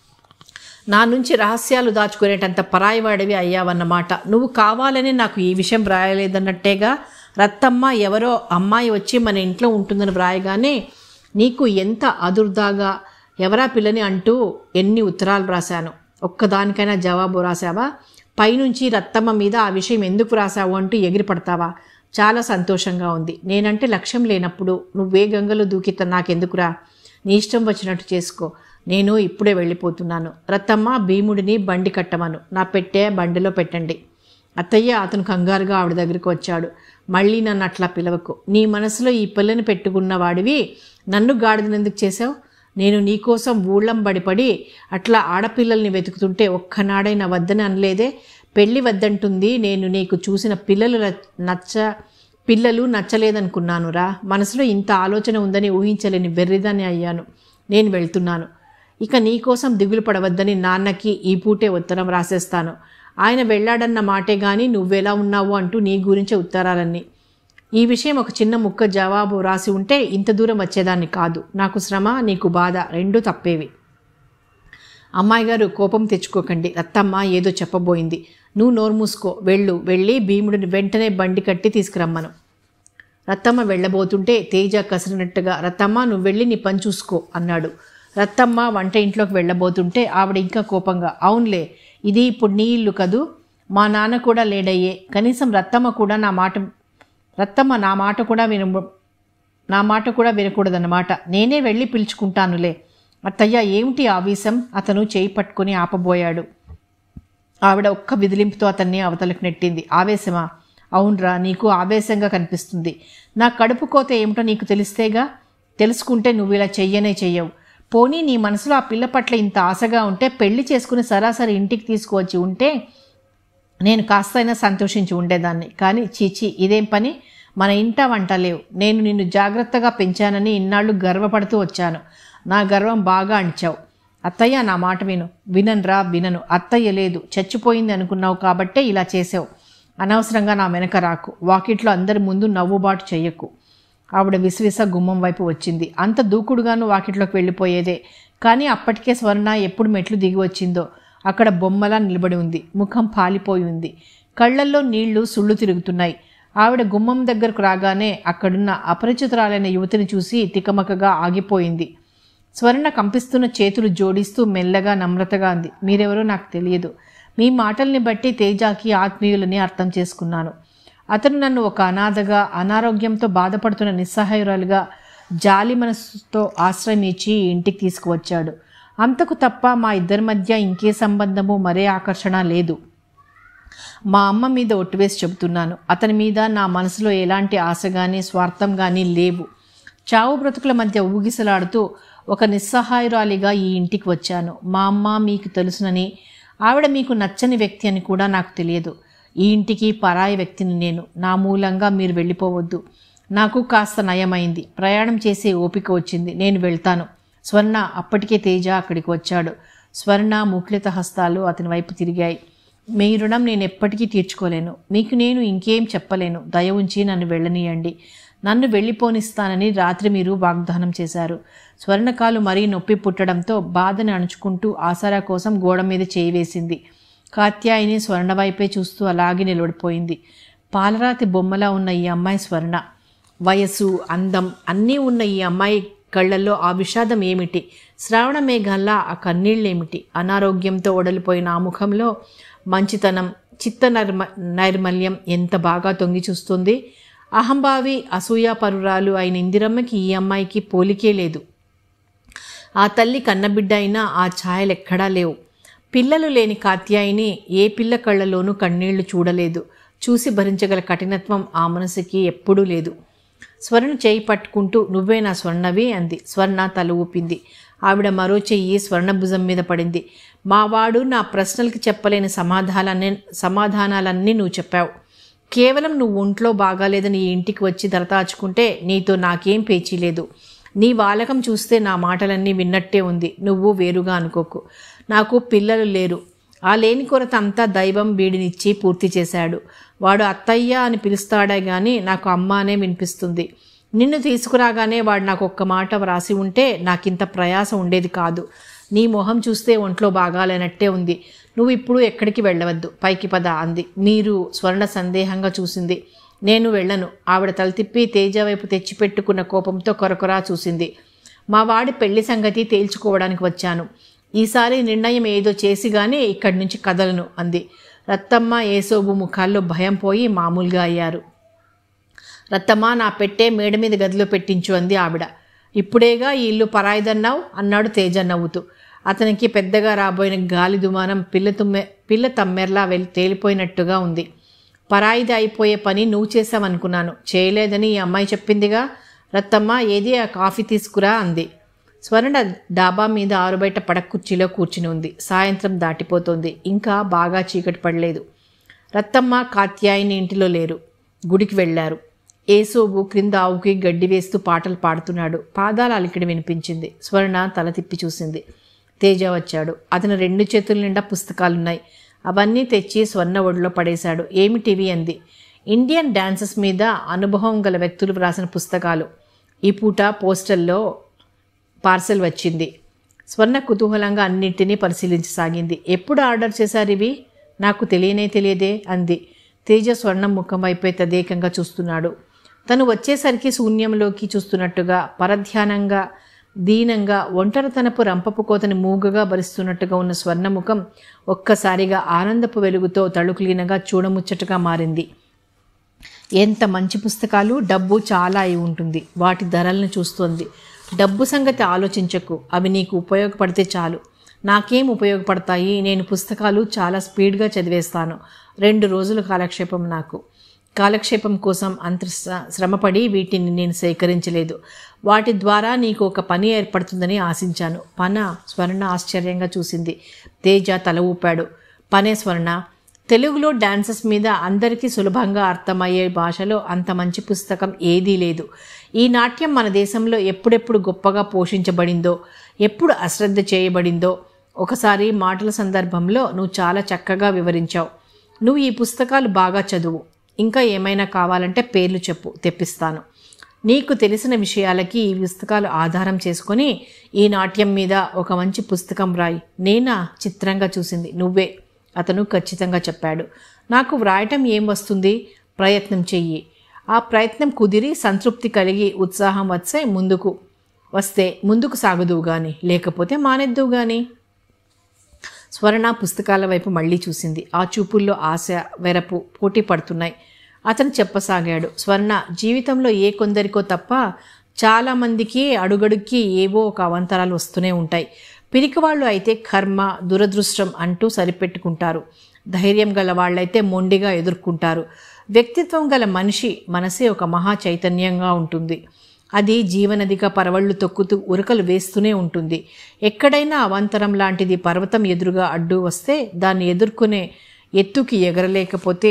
నా నుంచి రహస్యాలు దాచుకునేటంత పరాయివాడివి అయ్యావన్నమాట నువ్వు కావాలని నాకు ఈ విషయం వ్రాయలేదన్నట్టేగా రత్తమ్మ ఎవరో అమ్మాయి వచ్చి మన ఇంట్లో ఉంటుందని వ్రాయగానే నీకు ఎంత అదుర్దాగా ఎవరా పిల్లని అంటూ ఎన్ని ఉత్తరాలు రాశాను ఒక్కదానికైనా జవాబు రాశావా పైనుంచి రత్తమ్మ మీద ఆ విషయం ఎందుకు రాశావు అంటూ ఎగిరి పడతావా చాలా సంతోషంగా ఉంది నేనంటే లక్ష్యం లేనప్పుడు నువ్వే గంగలో దూకిత నాకెందుకురా నీ ఇష్టం వచ్చినట్టు చేసుకో నేను ఇప్పుడే వెళ్ళిపోతున్నాను రత్తమ్మ భీముడిని బండి కట్టమను నా పెట్టే బండిలో పెట్టండి అత్తయ్య అతను కంగారుగా ఆవిడ దగ్గరికి వచ్చాడు మళ్ళీ నన్ను అట్లా పిలవకు నీ మనసులో ఈ పిల్లని పెట్టుకున్న వాడివి నన్ను గాడిదనెందుకు చేశావు నేను నీకోసం ఊళ్ళం బడిపడి అట్లా ఆడపిల్లల్ని వెతుకుతుంటే ఒక్కనాడైనా వద్దని అనలేదే పెళ్ళి వద్దంటుంది నేను నీకు చూసిన పిల్లలు ర- నచ్చ పిల్లలు నచ్చలేదనుకున్నానురా మనసులో ఇంత ఆలోచన ఉందని ఊహించలేని వెర్రిదాన్ని అయ్యాను నేను వెళ్తున్నాను ఇక నీకోసం దిగులు పడవద్దని నాన్నకి ఈ పూటే ఉత్తరం రాసేస్తాను ఆయన వెళ్ళాడన్న మాటే గాని నువ్వెలా ఉన్నావు అంటూ నీ గురించే ఉత్తరాలన్నీ ఈ విషయం ఒక చిన్న ముక్క జవాబు రాసి ఉంటే ఇంత దూరం వచ్చేదాన్ని కాదు నాకు శ్రమ నీకు బాధ రెండూ తప్పేవి అమ్మాయి గారు కోపం తెచ్చుకోకండి రత్తమ్మ ఏదో చెప్పబోయింది నువ్వు నోరు మూసుకో వెళ్ళు వెళ్ళి భీముడిని వెంటనే బండి కట్టి తీసుకురమ్మను రత్తమ్మ వెళ్ళబోతుంటే తేజ కసిరినట్టుగా రత్తమ్మ నువ్వు వెళ్ళి నీ పని చూసుకో అన్నాడు రత్తమ్మ వంట ఇంట్లోకి వెళ్ళబోతుంటే ఆవిడ ఇంకా కోపంగా అవునులే ఇది ఇప్పుడు నీ ఇల్లు కదూ మా నాన్న కూడా లేడయ్యే కనీసం రత్తమ్మ కూడా నా మాట రత్తమ్మ నా మాట కూడా విన నా మాట కూడా వినకూడదన్నమాట నేనే వెళ్ళి పిలుచుకుంటానులే అత్తయ్య ఏమిటి ఆవేశం అతను చేయి పట్టుకొని ఆపబోయాడు ఆవిడ ఒక్క విదిలింపుతో అతన్ని అవతలకు నెట్టింది ఆవేశమా అవునరా నీకు ఆవేశంగా కనిపిస్తుంది నా కడుపు కోత ఏమిటో నీకు తెలిస్తేగా తెలుసుకుంటే నువ్వు ఇలా చెయ్యనే చెయ్యవు పోనీ నీ మనసులో ఆ పిల్ల పట్ల ఇంత ఆశగా ఉంటే పెళ్లి చేసుకుని సరాసరి ఇంటికి తీసుకువచ్చి ఉంటే నేను కాస్తైనా సంతోషించి ఉండేదాన్ని కానీ చీచి ఇదేం పని మన ఇంట వంట లేవు నేను నిన్ను జాగ్రత్తగా పెంచానని ఇన్నాళ్ళు గర్వపడుతూ వచ్చాను నా గర్వం బాగా అణిచావు అత్తయ్య నా మాట విను వినన్రా వినను అత్తయ్య లేదు చచ్చిపోయింది అనుకున్నావు కాబట్టే ఇలా చేసావు అనవసరంగా నా వెనక రాకు వాకిట్లో అందరి ముందు నవ్వుబాటు చెయ్యకు ఆవిడ విసివిస గుమ్మం వైపు వచ్చింది అంత దూకుడుగాను వాకిట్లోకి వెళ్ళిపోయేదే కానీ అప్పటికే స్వర్ణ ఎప్పుడు మెట్లు దిగి వచ్చిందో అక్కడ బొమ్మలా నిలబడి ఉంది ముఖం పాలిపోయి ఉంది కళ్ళల్లో నీళ్లు సుళ్ళు తిరుగుతున్నాయి ఆవిడ గుమ్మం దగ్గరకు రాగానే అక్కడున్న అపరిచితురాలైన యువతిని చూసి తికమకగా ఆగిపోయింది స్వర్ణ కంపిస్తున్న చేతులు జోడిస్తూ మెల్లగా నమ్రతగా అంది మీరెవరో నాకు తెలియదు మీ మాటల్ని బట్టి తేజాకి ఆత్మీయులని అర్థం చేసుకున్నాను అతను నన్ను ఒక అనాథగా అనారోగ్యంతో బాధపడుతున్న నిస్సహాయురాలుగా జాలి మనసుతో ఆశ్రయం ఇచ్చి ఈ ఇంటికి తీసుకువచ్చాడు అంతకు తప్ప మా ఇద్దరి మధ్య ఇంకే సంబంధము మరే ఆకర్షణ లేదు మా అమ్మ మీద ఒట్టువేసి చెబుతున్నాను అతని మీద నా మనసులో ఎలాంటి ఆశ కానీ స్వార్థం కానీ లేవు చావు బ్రతుకుల మధ్య ఊగిసలాడుతూ ఒక నిస్సహాయురాలిగా ఈ ఇంటికి వచ్చాను మా అమ్మ మీకు తెలుసునని ఆవిడ మీకు నచ్చని వ్యక్తి అని కూడా నాకు తెలియదు ఈ ఇంటికి పరాయి వ్యక్తిని నేను నా మూలంగా మీరు వెళ్ళిపోవద్దు నాకు కాస్త నయమైంది ప్రయాణం చేసే ఓపిక వచ్చింది నేను వెళ్తాను స్వర్ణ అప్పటికే తేజ అక్కడికి వచ్చాడు స్వర్ణ ముక్లిత హస్తాలు అతని వైపు తిరిగాయి మీ రుణం నేను ఎప్పటికీ తీర్చుకోలేను మీకు నేను ఇంకేం చెప్పలేను దయ ఉంచి నన్ను వెళ్ళనీయండి నన్ను వెళ్ళిపోనిస్తానని రాత్రి మీరు వాగ్దానం చేశారు స్వర్ణకాలు మరీ నొప్పి పుట్టడంతో బాధని అణుచుకుంటూ ఆసరా కోసం గోడ మీద చేయి వేసింది కాత్యాయిని స్వర్ణ వైపే చూస్తూ అలాగే నిలబడిపోయింది పాలరాతి బొమ్మలా ఉన్న ఈ అమ్మాయి స్వర్ణ వయసు అందం అన్నీ ఉన్న ఈ అమ్మాయి కళ్ళల్లో ఆ విషాదం ఏమిటి శ్రావణ మేఘాల్లా ఆ కన్నీళ్ళేమిటి అనారోగ్యంతో ఒడలిపోయిన ఆ ముఖంలో మంచితనం చిత్త నైర్మ నైర్మల్యం ఎంత బాగా తొంగి చూస్తుంది అహంభావి అసూయాపరురాలు అయిన ఇందిరమ్మకి ఈ అమ్మాయికి పోలికే లేదు ఆ తల్లి కన్నబిడ్డ అయినా ఆ ఛాయలు ఎక్కడా లేవు పిల్లలు లేని కాత్యాయిని ఏ పిల్ల కళ్ళలోనూ కన్నీళ్లు చూడలేదు చూసి భరించగల కఠినత్వం ఆ మనసుకి ఎప్పుడూ లేదు స్వర్ణ చేయి పట్టుకుంటూ నువ్వే నా స్వర్ణవి అంది స్వర్ణ తల ఊపింది ఆవిడ మరో చెయ్యి స్వర్ణ భుజం మీద పడింది మావాడు నా ప్రశ్నలకి చెప్పలేని సమాధానాలన్నీ సమాధానాలన్నీ నువ్వు చెప్పావు కేవలం నువ్వు ఒంట్లో బాగాలేదని ఈ ఇంటికి వచ్చి దరతాచుకుంటే నీతో నాకేం పేచీ లేదు నీ వాలకం చూస్తే నా మాటలన్నీ విన్నట్టే ఉంది నువ్వు వేరుగా అనుకోకు నాకు పిల్లలు లేరు ఆ లేని కొరత అంతా దైవం వీడినిచ్చి పూర్తి చేశాడు వాడు అత్తయ్య అని పిలుస్తాడే గాని నాకు అమ్మ అనే వినిపిస్తుంది నిన్ను తీసుకురాగానే వాడు నాకు ఒక్క మాట వ్రాసి ఉంటే నాకింత ప్రయాస ఉండేది కాదు నీ మొహం చూస్తే ఒంట్లో బాగాలేనట్టే ఉంది నువ్వు ఇప్పుడు ఎక్కడికి వెళ్ళవద్దు పైకి పద అంది మీరు స్వర్ణ సందేహంగా చూసింది నేను వెళ్ళను ఆవిడ తల తిప్పి తేజ వైపు తెచ్చిపెట్టుకున్న కోపంతో కొరకొరా చూసింది మా వాడి పెళ్లి సంగతి తేల్చుకోవడానికి వచ్చాను ఈసారి నిర్ణయం ఏదో చేసి గానీ ఇక్కడి నుంచి కదలను అంది రత్తమ్మ ఏసోబు ముఖాల్లో భయం పోయి మామూలుగా అయ్యారు రత్తమ్మ నా పెట్టే మేడ మీద గదిలో పెట్టించు అంది ఆవిడ ఇప్పుడేగా ఈ ఇల్లు పరాయిదన్నావు అన్నాడు తేజ నవ్వుతూ అతనికి పెద్దగా రాబోయిన గాలి దుమానం పిల్ల తుమ్మె పిల్ల తమ్మెర్లా వెళ్ళి తేలిపోయినట్టుగా ఉంది పరాయిది అయిపోయే పని నువ్వు చేసావనుకున్నాను చేయలేదని ఈ అమ్మాయి చెప్పిందిగా రత్తమ్మ ఏది ఆ కాఫీ తీసుకురా అంది స్వర్ణ డాబా మీద ఆరుబయట పడక కుర్చీలో కూర్చుని ఉంది సాయంత్రం దాటిపోతోంది ఇంకా బాగా చీకటి పడలేదు రత్తమ్మ కాత్యాయిని ఇంటిలో లేరు గుడికి వెళ్ళారు ఏసోబు క్రింద ఆవుకి గడ్డి వేస్తూ పాటలు పాడుతున్నాడు పాదాల అలికిడి వినిపించింది స్వర్ణ తల తిప్పి చూసింది తేజ వచ్చాడు అతని రెండు చేతుల నిండా పుస్తకాలున్నాయి అవన్నీ తెచ్చి స్వర్ణ ఒడిలో పడేశాడు ఏమిటివి అంది ఇండియన్ డాన్సెస్ మీద అనుభవం గల వ్యక్తులు వ్రాసిన పుస్తకాలు ఈ పూట పోస్టల్లో పార్సెల్ వచ్చింది స్వర్ణ కుతూహలంగా అన్నింటినీ పరిశీలించసాగింది ఎప్పుడు ఆర్డర్ చేశారు ఇవి నాకు తెలియనే తెలియదే అంది తేజ స్వర్ణం ముఖం వైపే తదేకంగా చూస్తున్నాడు తను వచ్చేసరికి శూన్యంలోకి చూస్తున్నట్టుగా పరధ్యానంగా దీనంగా ఒంటరితనపు రంపపు కోతని మూగగా భరిస్తున్నట్టుగా ఉన్న స్వర్ణముఖం ఒక్కసారిగా ఆనందపు వెలుగుతో తళుకులీనగా చూడముచ్చటగా మారింది ఎంత మంచి పుస్తకాలు డబ్బు చాలా అయి ఉంటుంది వాటి ధరలను చూస్తోంది డబ్బు సంగతి ఆలోచించకు అవి నీకు ఉపయోగపడితే చాలు నాకేం ఉపయోగపడతాయి నేను పుస్తకాలు చాలా స్పీడ్గా చదివేస్తాను రెండు రోజుల కాలక్షేపం నాకు కాలక్షేపం కోసం అంత శ్ర- శ్రమపడి వీటిని నేను సేకరించలేదు వాటి ద్వారా నీకు ఒక పని ఏర్పడుతుందని ఆశించాను పన స్వర్ణ ఆశ్చర్యంగా చూసింది తేజ తల ఊపాడు పనే స్వర్ణ తెలుగులో డాన్సెస్ మీద అందరికీ సులభంగా అర్థమయ్యే భాషలో అంత మంచి పుస్తకం ఏదీ లేదు ఈ నాట్యం మన దేశంలో ఎప్పుడెప్పుడు గొప్పగా పోషించబడిందో ఎప్పుడు అశ్రద్ధ చేయబడిందో ఒకసారి మాటల సందర్భంలో నువ్వు చాలా చక్కగా వివరించావు నువ్వు ఈ పుస్తకాలు బాగా చదువు ఇంకా ఏమైనా కావాలంటే పేర్లు చెప్పు తెప్పిస్తాను నీకు తెలిసిన విషయాలకి ఈ పుస్తకాలు ఆధారం చేసుకొని ఈ నాట్యం మీద ఒక మంచి పుస్తకం రాయి నేనా చిత్రంగా చూసింది నువ్వే అతను ఖచ్చితంగా చెప్పాడు నాకు వ్రాయటం ఏం వస్తుంది ప్రయత్నం చెయ్యి ఆ ప్రయత్నం కుదిరి సంతృప్తి కలిగి ఉత్సాహం వచ్చే ముందుకు వస్తే ముందుకు సాగుదువు గాని లేకపోతే మానేద్దువు గాని స్వర్ణ పుస్తకాల వైపు మళ్ళీ చూసింది ఆ చూపుల్లో ఆశ వెరపు పోటీ పడుతున్నాయి అతను చెప్పసాగాడు స్వర్ణ జీవితంలో ఏ కొందరికో తప్ప చాలామందికి అడుగడుక్కి ఏవో ఒక అవంతరాలు వస్తూనే ఉంటాయి పిరికివాళ్ళు అయితే కర్మ దురదృష్టం అంటూ సరిపెట్టుకుంటారు ధైర్యం గల వాళ్ళైతే మొండిగా ఎదుర్కొంటారు వ్యక్తిత్వం గల మనిషి మనసే ఒక మహా చైతన్యంగా ఉంటుంది అది జీవనదిగా పరవళ్ళు తొక్కుతూ ఉరకలు వేస్తూనే ఉంటుంది ఎక్కడైనా అవంతరం లాంటిది పర్వతం ఎదురుగా అడ్డు వస్తే దాన్ని ఎదుర్కొనే ఎత్తుకి ఎగరలేకపోతే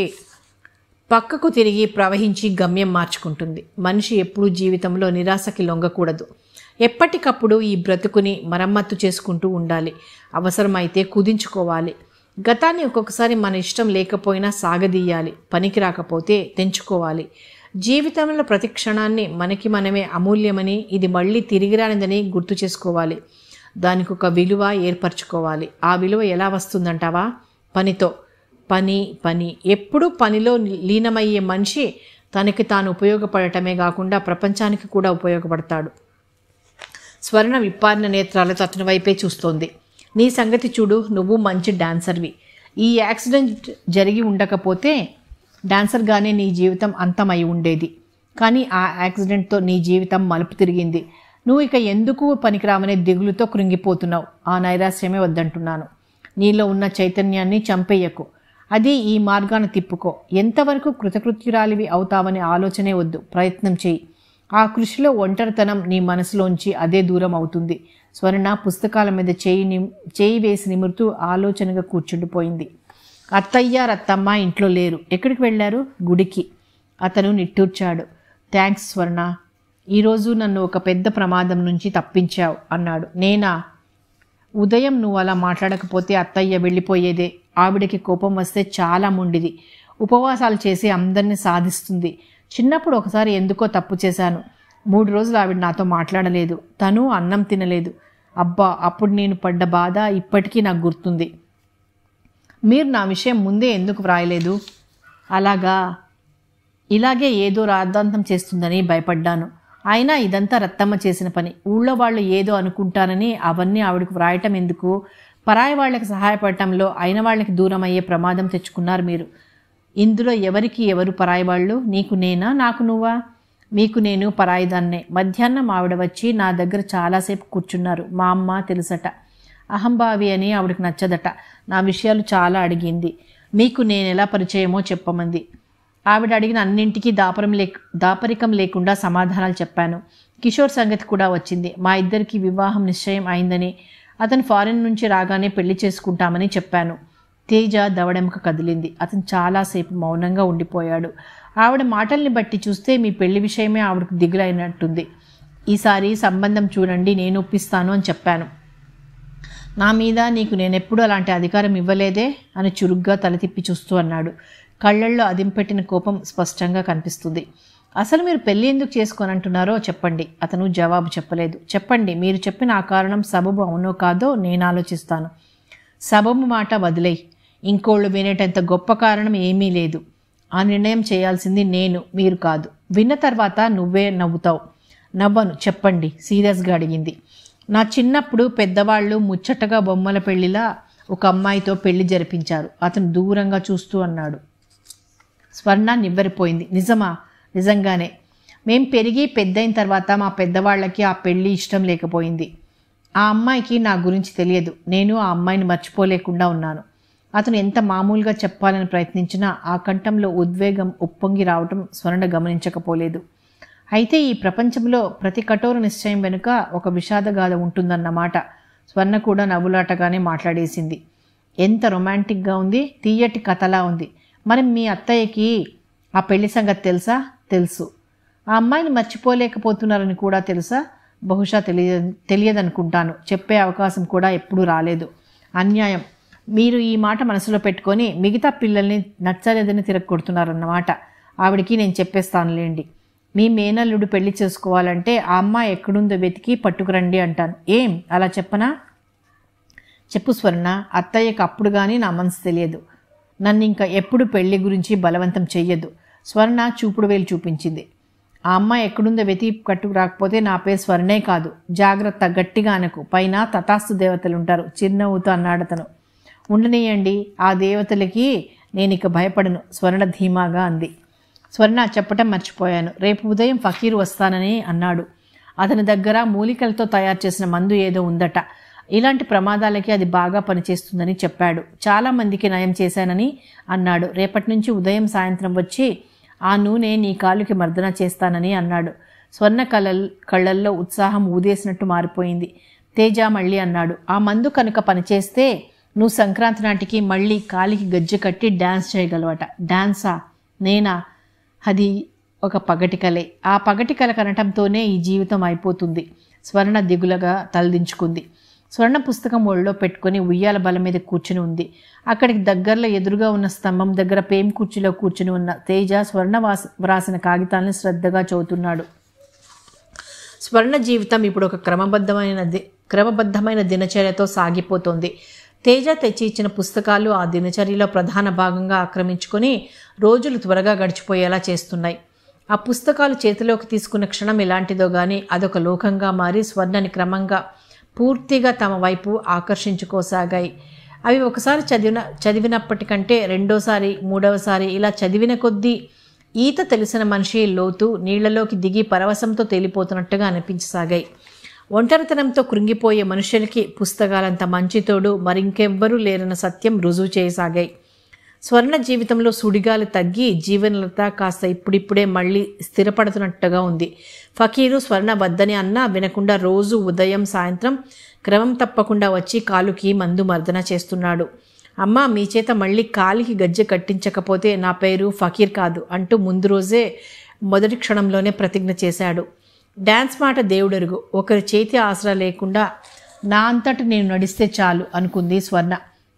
పక్కకు తిరిగి ప్రవహించి గమ్యం మార్చుకుంటుంది మనిషి ఎప్పుడూ జీవితంలో నిరాశకి లొంగకూడదు ఎప్పటికప్పుడు ఈ బ్రతుకుని మరమ్మత్తు చేసుకుంటూ ఉండాలి అవసరమైతే కుదించుకోవాలి గతాన్ని ఒక్కొక్కసారి మన ఇష్టం లేకపోయినా సాగదీయాలి పనికి రాకపోతే తెంచుకోవాలి జీవితంలో ప్రతి క్షణాన్ని మనకి మనమే అమూల్యమని ఇది మళ్ళీ తిరిగి రానిదని గుర్తు చేసుకోవాలి దానికి ఒక విలువ ఏర్పరచుకోవాలి ఆ విలువ ఎలా వస్తుందంటావా పనితో పని పని ఎప్పుడూ పనిలో లీనమయ్యే మనిషి తనకి తాను ఉపయోగపడటమే కాకుండా ప్రపంచానికి కూడా ఉపయోగపడతాడు స్వర్ణ విప్పారిన నేత్రాలతో అతని వైపే చూస్తోంది నీ సంగతి చూడు నువ్వు మంచి డాన్సర్వి ఈ యాక్సిడెంట్ జరిగి ఉండకపోతే డాన్సర్గానే నీ జీవితం అంతమై ఉండేది కానీ ఆ యాక్సిడెంట్తో నీ జీవితం మలుపు తిరిగింది నువ్వు ఇక ఎందుకు పనికిరామనే దిగులుతో కృంగిపోతున్నావు ఆ నైరాశ్యమే వద్దంటున్నాను నీలో ఉన్న చైతన్యాన్ని చంపేయకు అది ఈ మార్గాన తిప్పుకో ఎంతవరకు కృతకృత్యురాలివి అవుతావనే ఆలోచనే వద్దు ప్రయత్నం చేయి ఆ కృషిలో ఒంటరితనం నీ మనసులోంచి అదే దూరం అవుతుంది స్వర్ణ పుస్తకాల మీద చేయి నిమ్ చేయి వేసి నిమురుతూ ఆలోచనగా కూర్చుండిపోయింది అత్తయ్య రత్తమ్మ ఇంట్లో లేరు ఎక్కడికి వెళ్ళారు గుడికి అతను నిట్టూర్చాడు థ్యాంక్స్ స్వర్ణ ఈరోజు నన్ను ఒక పెద్ద ప్రమాదం నుంచి తప్పించావు అన్నాడు నేనా ఉదయం నువ్వు అలా మాట్లాడకపోతే అత్తయ్య వెళ్ళిపోయేదే ఆవిడకి కోపం వస్తే చాలా మొండిది ఉపవాసాలు చేసి అందరినీ సాధిస్తుంది చిన్నప్పుడు ఒకసారి ఎందుకో తప్పు చేశాను మూడు రోజులు ఆవిడ నాతో మాట్లాడలేదు తను అన్నం తినలేదు అబ్బా అప్పుడు నేను పడ్డ బాధ ఇప్పటికీ నాకు గుర్తుంది మీరు నా విషయం ముందే ఎందుకు వ్రాయలేదు అలాగా ఇలాగే ఏదో రాద్ధాంతం చేస్తుందని భయపడ్డాను అయినా ఇదంతా రత్తమ్మ చేసిన పని ఊళ్ళో వాళ్ళు ఏదో అనుకుంటారని అవన్నీ ఆవిడకు వ్రాయటం ఎందుకు పరాయి వాళ్ళకి సహాయపడటంలో అయిన వాళ్ళకి దూరం అయ్యే ప్రమాదం తెచ్చుకున్నారు మీరు ఇందులో ఎవరికి ఎవరు పరాయి వాళ్ళు నీకు నేనా నాకు నువ్వా మీకు నేను పరాయిదాన్నే మధ్యాహ్నం ఆవిడ వచ్చి నా దగ్గర చాలాసేపు కూర్చున్నారు మా అమ్మ తెలుసట అహంభావి అని ఆవిడకి నచ్చదట నా విషయాలు చాలా అడిగింది మీకు నేను ఎలా పరిచయమో చెప్పమంది ఆవిడ అడిగిన అన్నింటికీ దాపరం లే దాపరికం లేకుండా సమాధానాలు చెప్పాను కిషోర్ సంగతి కూడా వచ్చింది మా ఇద్దరికి వివాహం నిశ్చయం అయిందని అతను ఫారెన్ నుంచి రాగానే పెళ్లి చేసుకుంటామని చెప్పాను తేజ దవడెముక కదిలింది అతను చాలాసేపు మౌనంగా ఉండిపోయాడు ఆవిడ మాటల్ని బట్టి చూస్తే మీ పెళ్లి విషయమే ఆవిడకు దిగులైనట్టుంది ఈసారి సంబంధం చూడండి నేను ఒప్పిస్తాను అని చెప్పాను నా మీద నీకు నేనెప్పుడు అలాంటి అధికారం ఇవ్వలేదే అని చురుగ్గా తల తిప్పి చూస్తూ అన్నాడు కళ్ళల్లో అదింపెట్టిన కోపం స్పష్టంగా కనిపిస్తుంది అసలు మీరు పెళ్లి ఎందుకు చేసుకోనంటున్నారో చెప్పండి అతను జవాబు చెప్పలేదు చెప్పండి మీరు చెప్పిన ఆ కారణం సబబు అవునో కాదో నేను ఆలోచిస్తాను సబబు మాట వదిలేయి ఇంకోళ్ళు వినేటంత గొప్ప కారణం ఏమీ లేదు ఆ నిర్ణయం చేయాల్సింది నేను మీరు కాదు విన్న తర్వాత నువ్వే నవ్వుతావు నవ్వను చెప్పండి సీరియస్గా అడిగింది నా చిన్నప్పుడు పెద్దవాళ్ళు ముచ్చటగా బొమ్మల పెళ్లిలా ఒక అమ్మాయితో పెళ్లి జరిపించారు అతను దూరంగా చూస్తూ అన్నాడు స్వర్ణ నివ్వెరపోయింది నిజమా నిజంగానే మేం పెరిగి పెద్దయిన తర్వాత మా పెద్దవాళ్ళకి ఆ పెళ్లి ఇష్టం లేకపోయింది ఆ అమ్మాయికి నా గురించి తెలియదు నేను ఆ అమ్మాయిని మర్చిపోలేకుండా ఉన్నాను అతను ఎంత మామూలుగా చెప్పాలని ప్రయత్నించినా ఆ కంఠంలో ఉద్వేగం ఉప్పొంగి రావటం స్వర్ణ గమనించకపోలేదు అయితే ఈ ప్రపంచంలో ప్రతి కఠోర నిశ్చయం వెనుక ఒక విషాదగాథ ఉంటుందన్నమాట స్వర్ణ కూడా నవ్వులాటగానే మాట్లాడేసింది ఎంత రొమాంటిక్గా ఉంది తీయటి కథలా ఉంది మరి మీ అత్తయ్యకి ఆ పెళ్లి సంగతి తెలుసా తెలుసు ఆ అమ్మాయిని మర్చిపోలేకపోతున్నారని కూడా తెలుసా బహుశా తెలియ తెలియదనుకుంటాను చెప్పే అవకాశం కూడా ఎప్పుడూ రాలేదు అన్యాయం మీరు ఈ మాట మనసులో పెట్టుకొని మిగతా పిల్లల్ని నచ్చలేదని తిరగొడుతున్నారన్నమాట ఆవిడికి నేను చెప్పేస్తానులేండి మీ మేనల్లుడు పెళ్లి చేసుకోవాలంటే ఆ అమ్మాయి ఎక్కడుందో వెతికి పట్టుకురండి అంటాను ఏం అలా చెప్పనా చెప్పు స్వర్ణ అత్తయ్యకి అప్పుడు కానీ నా మనసు తెలియదు నన్ను ఇంకా ఎప్పుడు పెళ్లి గురించి బలవంతం చెయ్యదు స్వర్ణ చూపుడు వేలు చూపించింది ఆ అమ్మాయి ఎక్కడుందో వెతి కట్టుకు రాకపోతే నా పేరు స్వర్ణే కాదు జాగ్రత్త గట్టిగా అనకు పైన తథాస్తు దేవతలు ఉంటారు చిరునవ్వుతో అన్నాడు అతను ఉండనీయండి ఆ దేవతలకి నేను ఇక భయపడను స్వర్ణ ధీమాగా అంది స్వర్ణ చెప్పటం మర్చిపోయాను రేపు ఉదయం ఫకీర్ వస్తానని అన్నాడు అతని దగ్గర మూలికలతో తయారు చేసిన మందు ఏదో ఉందట ఇలాంటి ప్రమాదాలకి అది బాగా పనిచేస్తుందని చెప్పాడు చాలా మందికి నయం చేశానని అన్నాడు రేపటి నుంచి ఉదయం సాయంత్రం వచ్చి ఆ నూనె నీ కాలుకి మర్దన చేస్తానని అన్నాడు స్వర్ణ కళ్ళ కళ్ళల్లో ఉత్సాహం ఊదేసినట్టు మారిపోయింది తేజ మళ్ళీ అన్నాడు ఆ మందు కనుక పనిచేస్తే నువ్వు సంక్రాంతి నాటికి మళ్ళీ కాలికి గజ్జె కట్టి డ్యాన్స్ చేయగలవట డ్యాన్సా నేనా అది ఒక పగటి కలే ఆ పగటి కల కనటంతోనే ఈ జీవితం అయిపోతుంది స్వర్ణ దిగులగా తలదించుకుంది స్వర్ణ పుస్తకం ఒళ్ళో పెట్టుకుని ఉయ్యాల బల మీద కూర్చుని ఉంది అక్కడికి దగ్గరలో ఎదురుగా ఉన్న స్తంభం దగ్గర పేం కుర్చీలో కూర్చుని ఉన్న తేజ స్వర్ణ వాస వ్రాసిన కాగితాలను శ్రద్ధగా చదువుతున్నాడు స్వర్ణ జీవితం ఇప్పుడు ఒక క్రమబద్ధమైన ది క్రమబద్ధమైన దినచర్యతో సాగిపోతోంది తేజ తెచ్చి ఇచ్చిన పుస్తకాలు ఆ దినచర్యలో ప్రధాన భాగంగా ఆక్రమించుకొని రోజులు త్వరగా గడిచిపోయేలా చేస్తున్నాయి ఆ పుస్తకాలు చేతిలోకి తీసుకున్న క్షణం ఎలాంటిదో కానీ అదొక లోకంగా మారి స్వర్ణని క్రమంగా పూర్తిగా తమ వైపు ఆకర్షించుకోసాగాయి అవి ఒకసారి చదివిన చదివినప్పటికంటే రెండోసారి మూడవసారి ఇలా చదివిన కొద్దీ ఈత తెలిసిన మనిషి లోతు నీళ్లలోకి దిగి పరవశంతో తేలిపోతున్నట్టుగా అనిపించసాగాయి ఒంటరితనంతో కృంగిపోయే మనుషులకి పుస్తకాలంత మంచితోడు మరింకెవ్వరూ లేరన్న సత్యం రుజువు చేయసాగాయి స్వర్ణ జీవితంలో సుడిగాలి తగ్గి జీవనలత కాస్త ఇప్పుడిప్పుడే మళ్ళీ స్థిరపడుతున్నట్టుగా ఉంది ఫకీరు స్వర్ణ వద్దని అన్నా వినకుండా రోజు ఉదయం సాయంత్రం క్రమం తప్పకుండా వచ్చి కాలుకి మందు మర్దన చేస్తున్నాడు అమ్మ మీ చేత మళ్ళీ కాలికి గజ్జె కట్టించకపోతే నా పేరు ఫకీర్ కాదు అంటూ ముందు రోజే మొదటి క్షణంలోనే ప్రతిజ్ఞ చేశాడు డ్యాన్స్ మాట దేవుడెరుగు ఒకరి చేతి ఆసరా లేకుండా నా అంతట నేను నడిస్తే చాలు అనుకుంది స్వర్ణ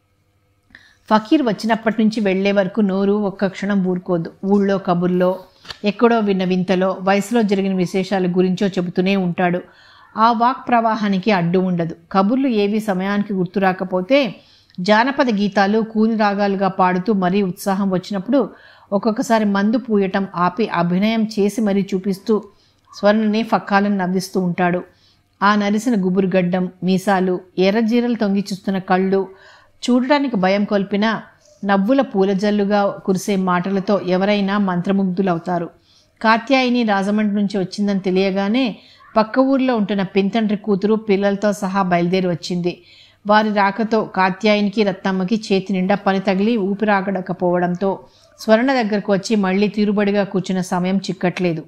ఫకీర్ వచ్చినప్పటి నుంచి వెళ్లే వరకు నోరు ఒక్క క్షణం ఊరుకోదు ఊళ్ళో కబుర్లో ఎక్కడో విన్న వింతలో వయసులో జరిగిన విశేషాల గురించో చెబుతూనే ఉంటాడు ఆ వాక్ ప్రవాహానికి అడ్డు ఉండదు కబుర్లు ఏవి సమయానికి గుర్తు రాకపోతే జానపద గీతాలు కూని రాగాలుగా పాడుతూ మరీ ఉత్సాహం వచ్చినప్పుడు ఒక్కొక్కసారి మందు పూయటం ఆపి అభినయం చేసి మరీ చూపిస్తూ స్వర్ణని ఫక్కాలను నవ్విస్తూ ఉంటాడు ఆ నరిసిన గుబురుగడ్డం మీసాలు ఎర్రజీరలు తొంగి చూస్తున్న కళ్ళు చూడటానికి భయం కొల్పిన నవ్వుల పూలజల్లుగా కురిసే మాటలతో ఎవరైనా మంత్రముగ్ధులవుతారు కాత్యాయిని రాజమండ్రి నుంచి వచ్చిందని తెలియగానే పక్క ఊర్లో ఉంటున్న పింతండ్రి కూతురు పిల్లలతో సహా బయలుదేరి వచ్చింది వారి రాకతో కాత్యాయనికి రత్తమ్మకి చేతి నిండా పని తగిలి ఊపిరాగడకపోవడంతో స్వర్ణ దగ్గరకు వచ్చి మళ్ళీ తీరుబడిగా కూర్చున్న సమయం చిక్కట్లేదు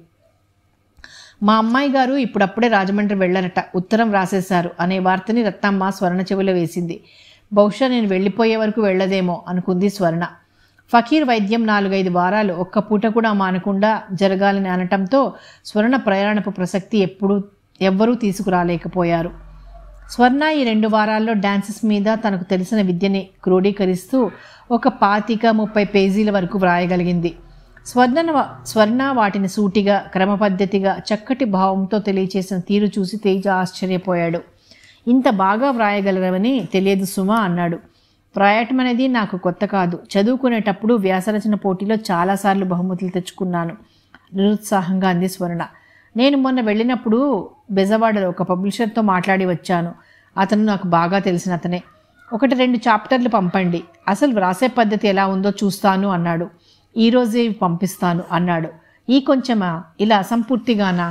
మా అమ్మాయి గారు ఇప్పుడప్పుడే రాజమండ్రి వెళ్ళరట ఉత్తరం రాసేశారు అనే వార్తని రత్తమ్మ స్వర్ణ చెవిలో వేసింది బహుశా నేను వెళ్ళిపోయే వరకు వెళ్ళదేమో అనుకుంది స్వర్ణ ఫకీర్ వైద్యం నాలుగైదు వారాలు ఒక్క పూట కూడా మానకుండా జరగాలని అనటంతో స్వర్ణ ప్రయాణపు ప్రసక్తి ఎప్పుడు ఎవ్వరూ తీసుకురాలేకపోయారు స్వర్ణ ఈ రెండు వారాల్లో డాన్సెస్ మీద తనకు తెలిసిన విద్యని క్రోడీకరిస్తూ ఒక పాతిక ముప్పై పేజీల వరకు వ్రాయగలిగింది స్వర్ణ స్వర్ణ వాటిని సూటిగా క్రమపద్ధతిగా చక్కటి భావంతో తెలియచేసిన తీరు చూసి తేజ ఆశ్చర్యపోయాడు ఇంత బాగా వ్రాయగలరని తెలియదు సుమా అన్నాడు వ్రాయటం అనేది నాకు కొత్త కాదు చదువుకునేటప్పుడు వ్యాసరచన పోటీలో చాలాసార్లు బహుమతులు తెచ్చుకున్నాను నిరుత్సాహంగా అంది స్వర్ణ నేను మొన్న వెళ్ళినప్పుడు బెజవాడలో ఒక పబ్లిషర్తో మాట్లాడి వచ్చాను అతను నాకు బాగా తెలిసిన అతనే ఒకటి రెండు చాప్టర్లు పంపండి అసలు వ్రాసే పద్ధతి ఎలా ఉందో చూస్తాను అన్నాడు ఈరోజే పంపిస్తాను అన్నాడు ఈ కొంచెమా ఇలా అసంపూర్తిగానా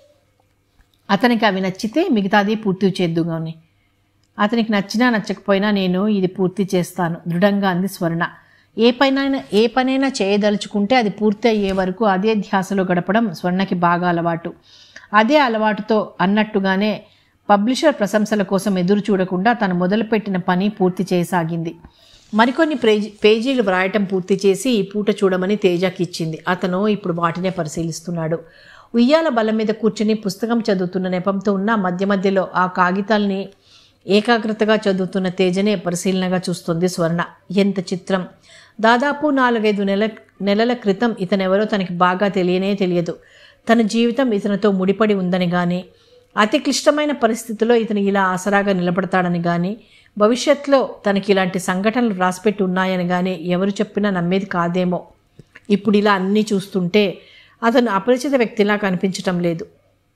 అతనికి అవి నచ్చితే మిగతాది పూర్తి చేద్దుగాని అతనికి నచ్చినా నచ్చకపోయినా నేను ఇది పూర్తి చేస్తాను దృఢంగా అంది స్వర్ణ ఏ పైన ఏ పనైనా చేయదలుచుకుంటే అది పూర్తి అయ్యే వరకు అదే ధ్యాసలో గడపడం స్వర్ణకి బాగా అలవాటు అదే అలవాటుతో అన్నట్టుగానే పబ్లిషర్ ప్రశంసల కోసం ఎదురు చూడకుండా తను మొదలుపెట్టిన పని పూర్తి చేయసాగింది మరికొన్ని పేజీ పేజీలు వ్రాయటం పూర్తి చేసి ఈ పూట చూడమని తేజకి ఇచ్చింది అతను ఇప్పుడు వాటినే పరిశీలిస్తున్నాడు ఉయ్యాల బల్ల మీద కూర్చుని పుస్తకం చదువుతున్న నెపంతో ఉన్న మధ్య మధ్యలో ఆ కాగితాల్ని ఏకాగ్రతగా చదువుతున్న తేజనే పరిశీలనగా చూస్తుంది స్వర్ణ ఎంత చిత్రం దాదాపు నాలుగైదు నెల నెలల క్రితం ఇతనెవరో తనకి బాగా తెలియనే తెలియదు తన జీవితం ఇతనితో ముడిపడి ఉందని కానీ అతి క్లిష్టమైన పరిస్థితిలో ఇతను ఇలా ఆసరాగా నిలబడతాడని కానీ భవిష్యత్తులో తనకి ఇలాంటి సంఘటనలు రాసిపెట్టి ఉన్నాయని కానీ ఎవరు చెప్పినా నమ్మేది కాదేమో ఇప్పుడు ఇలా అన్నీ చూస్తుంటే అతను అపరిచిత వ్యక్తిలా కనిపించటం లేదు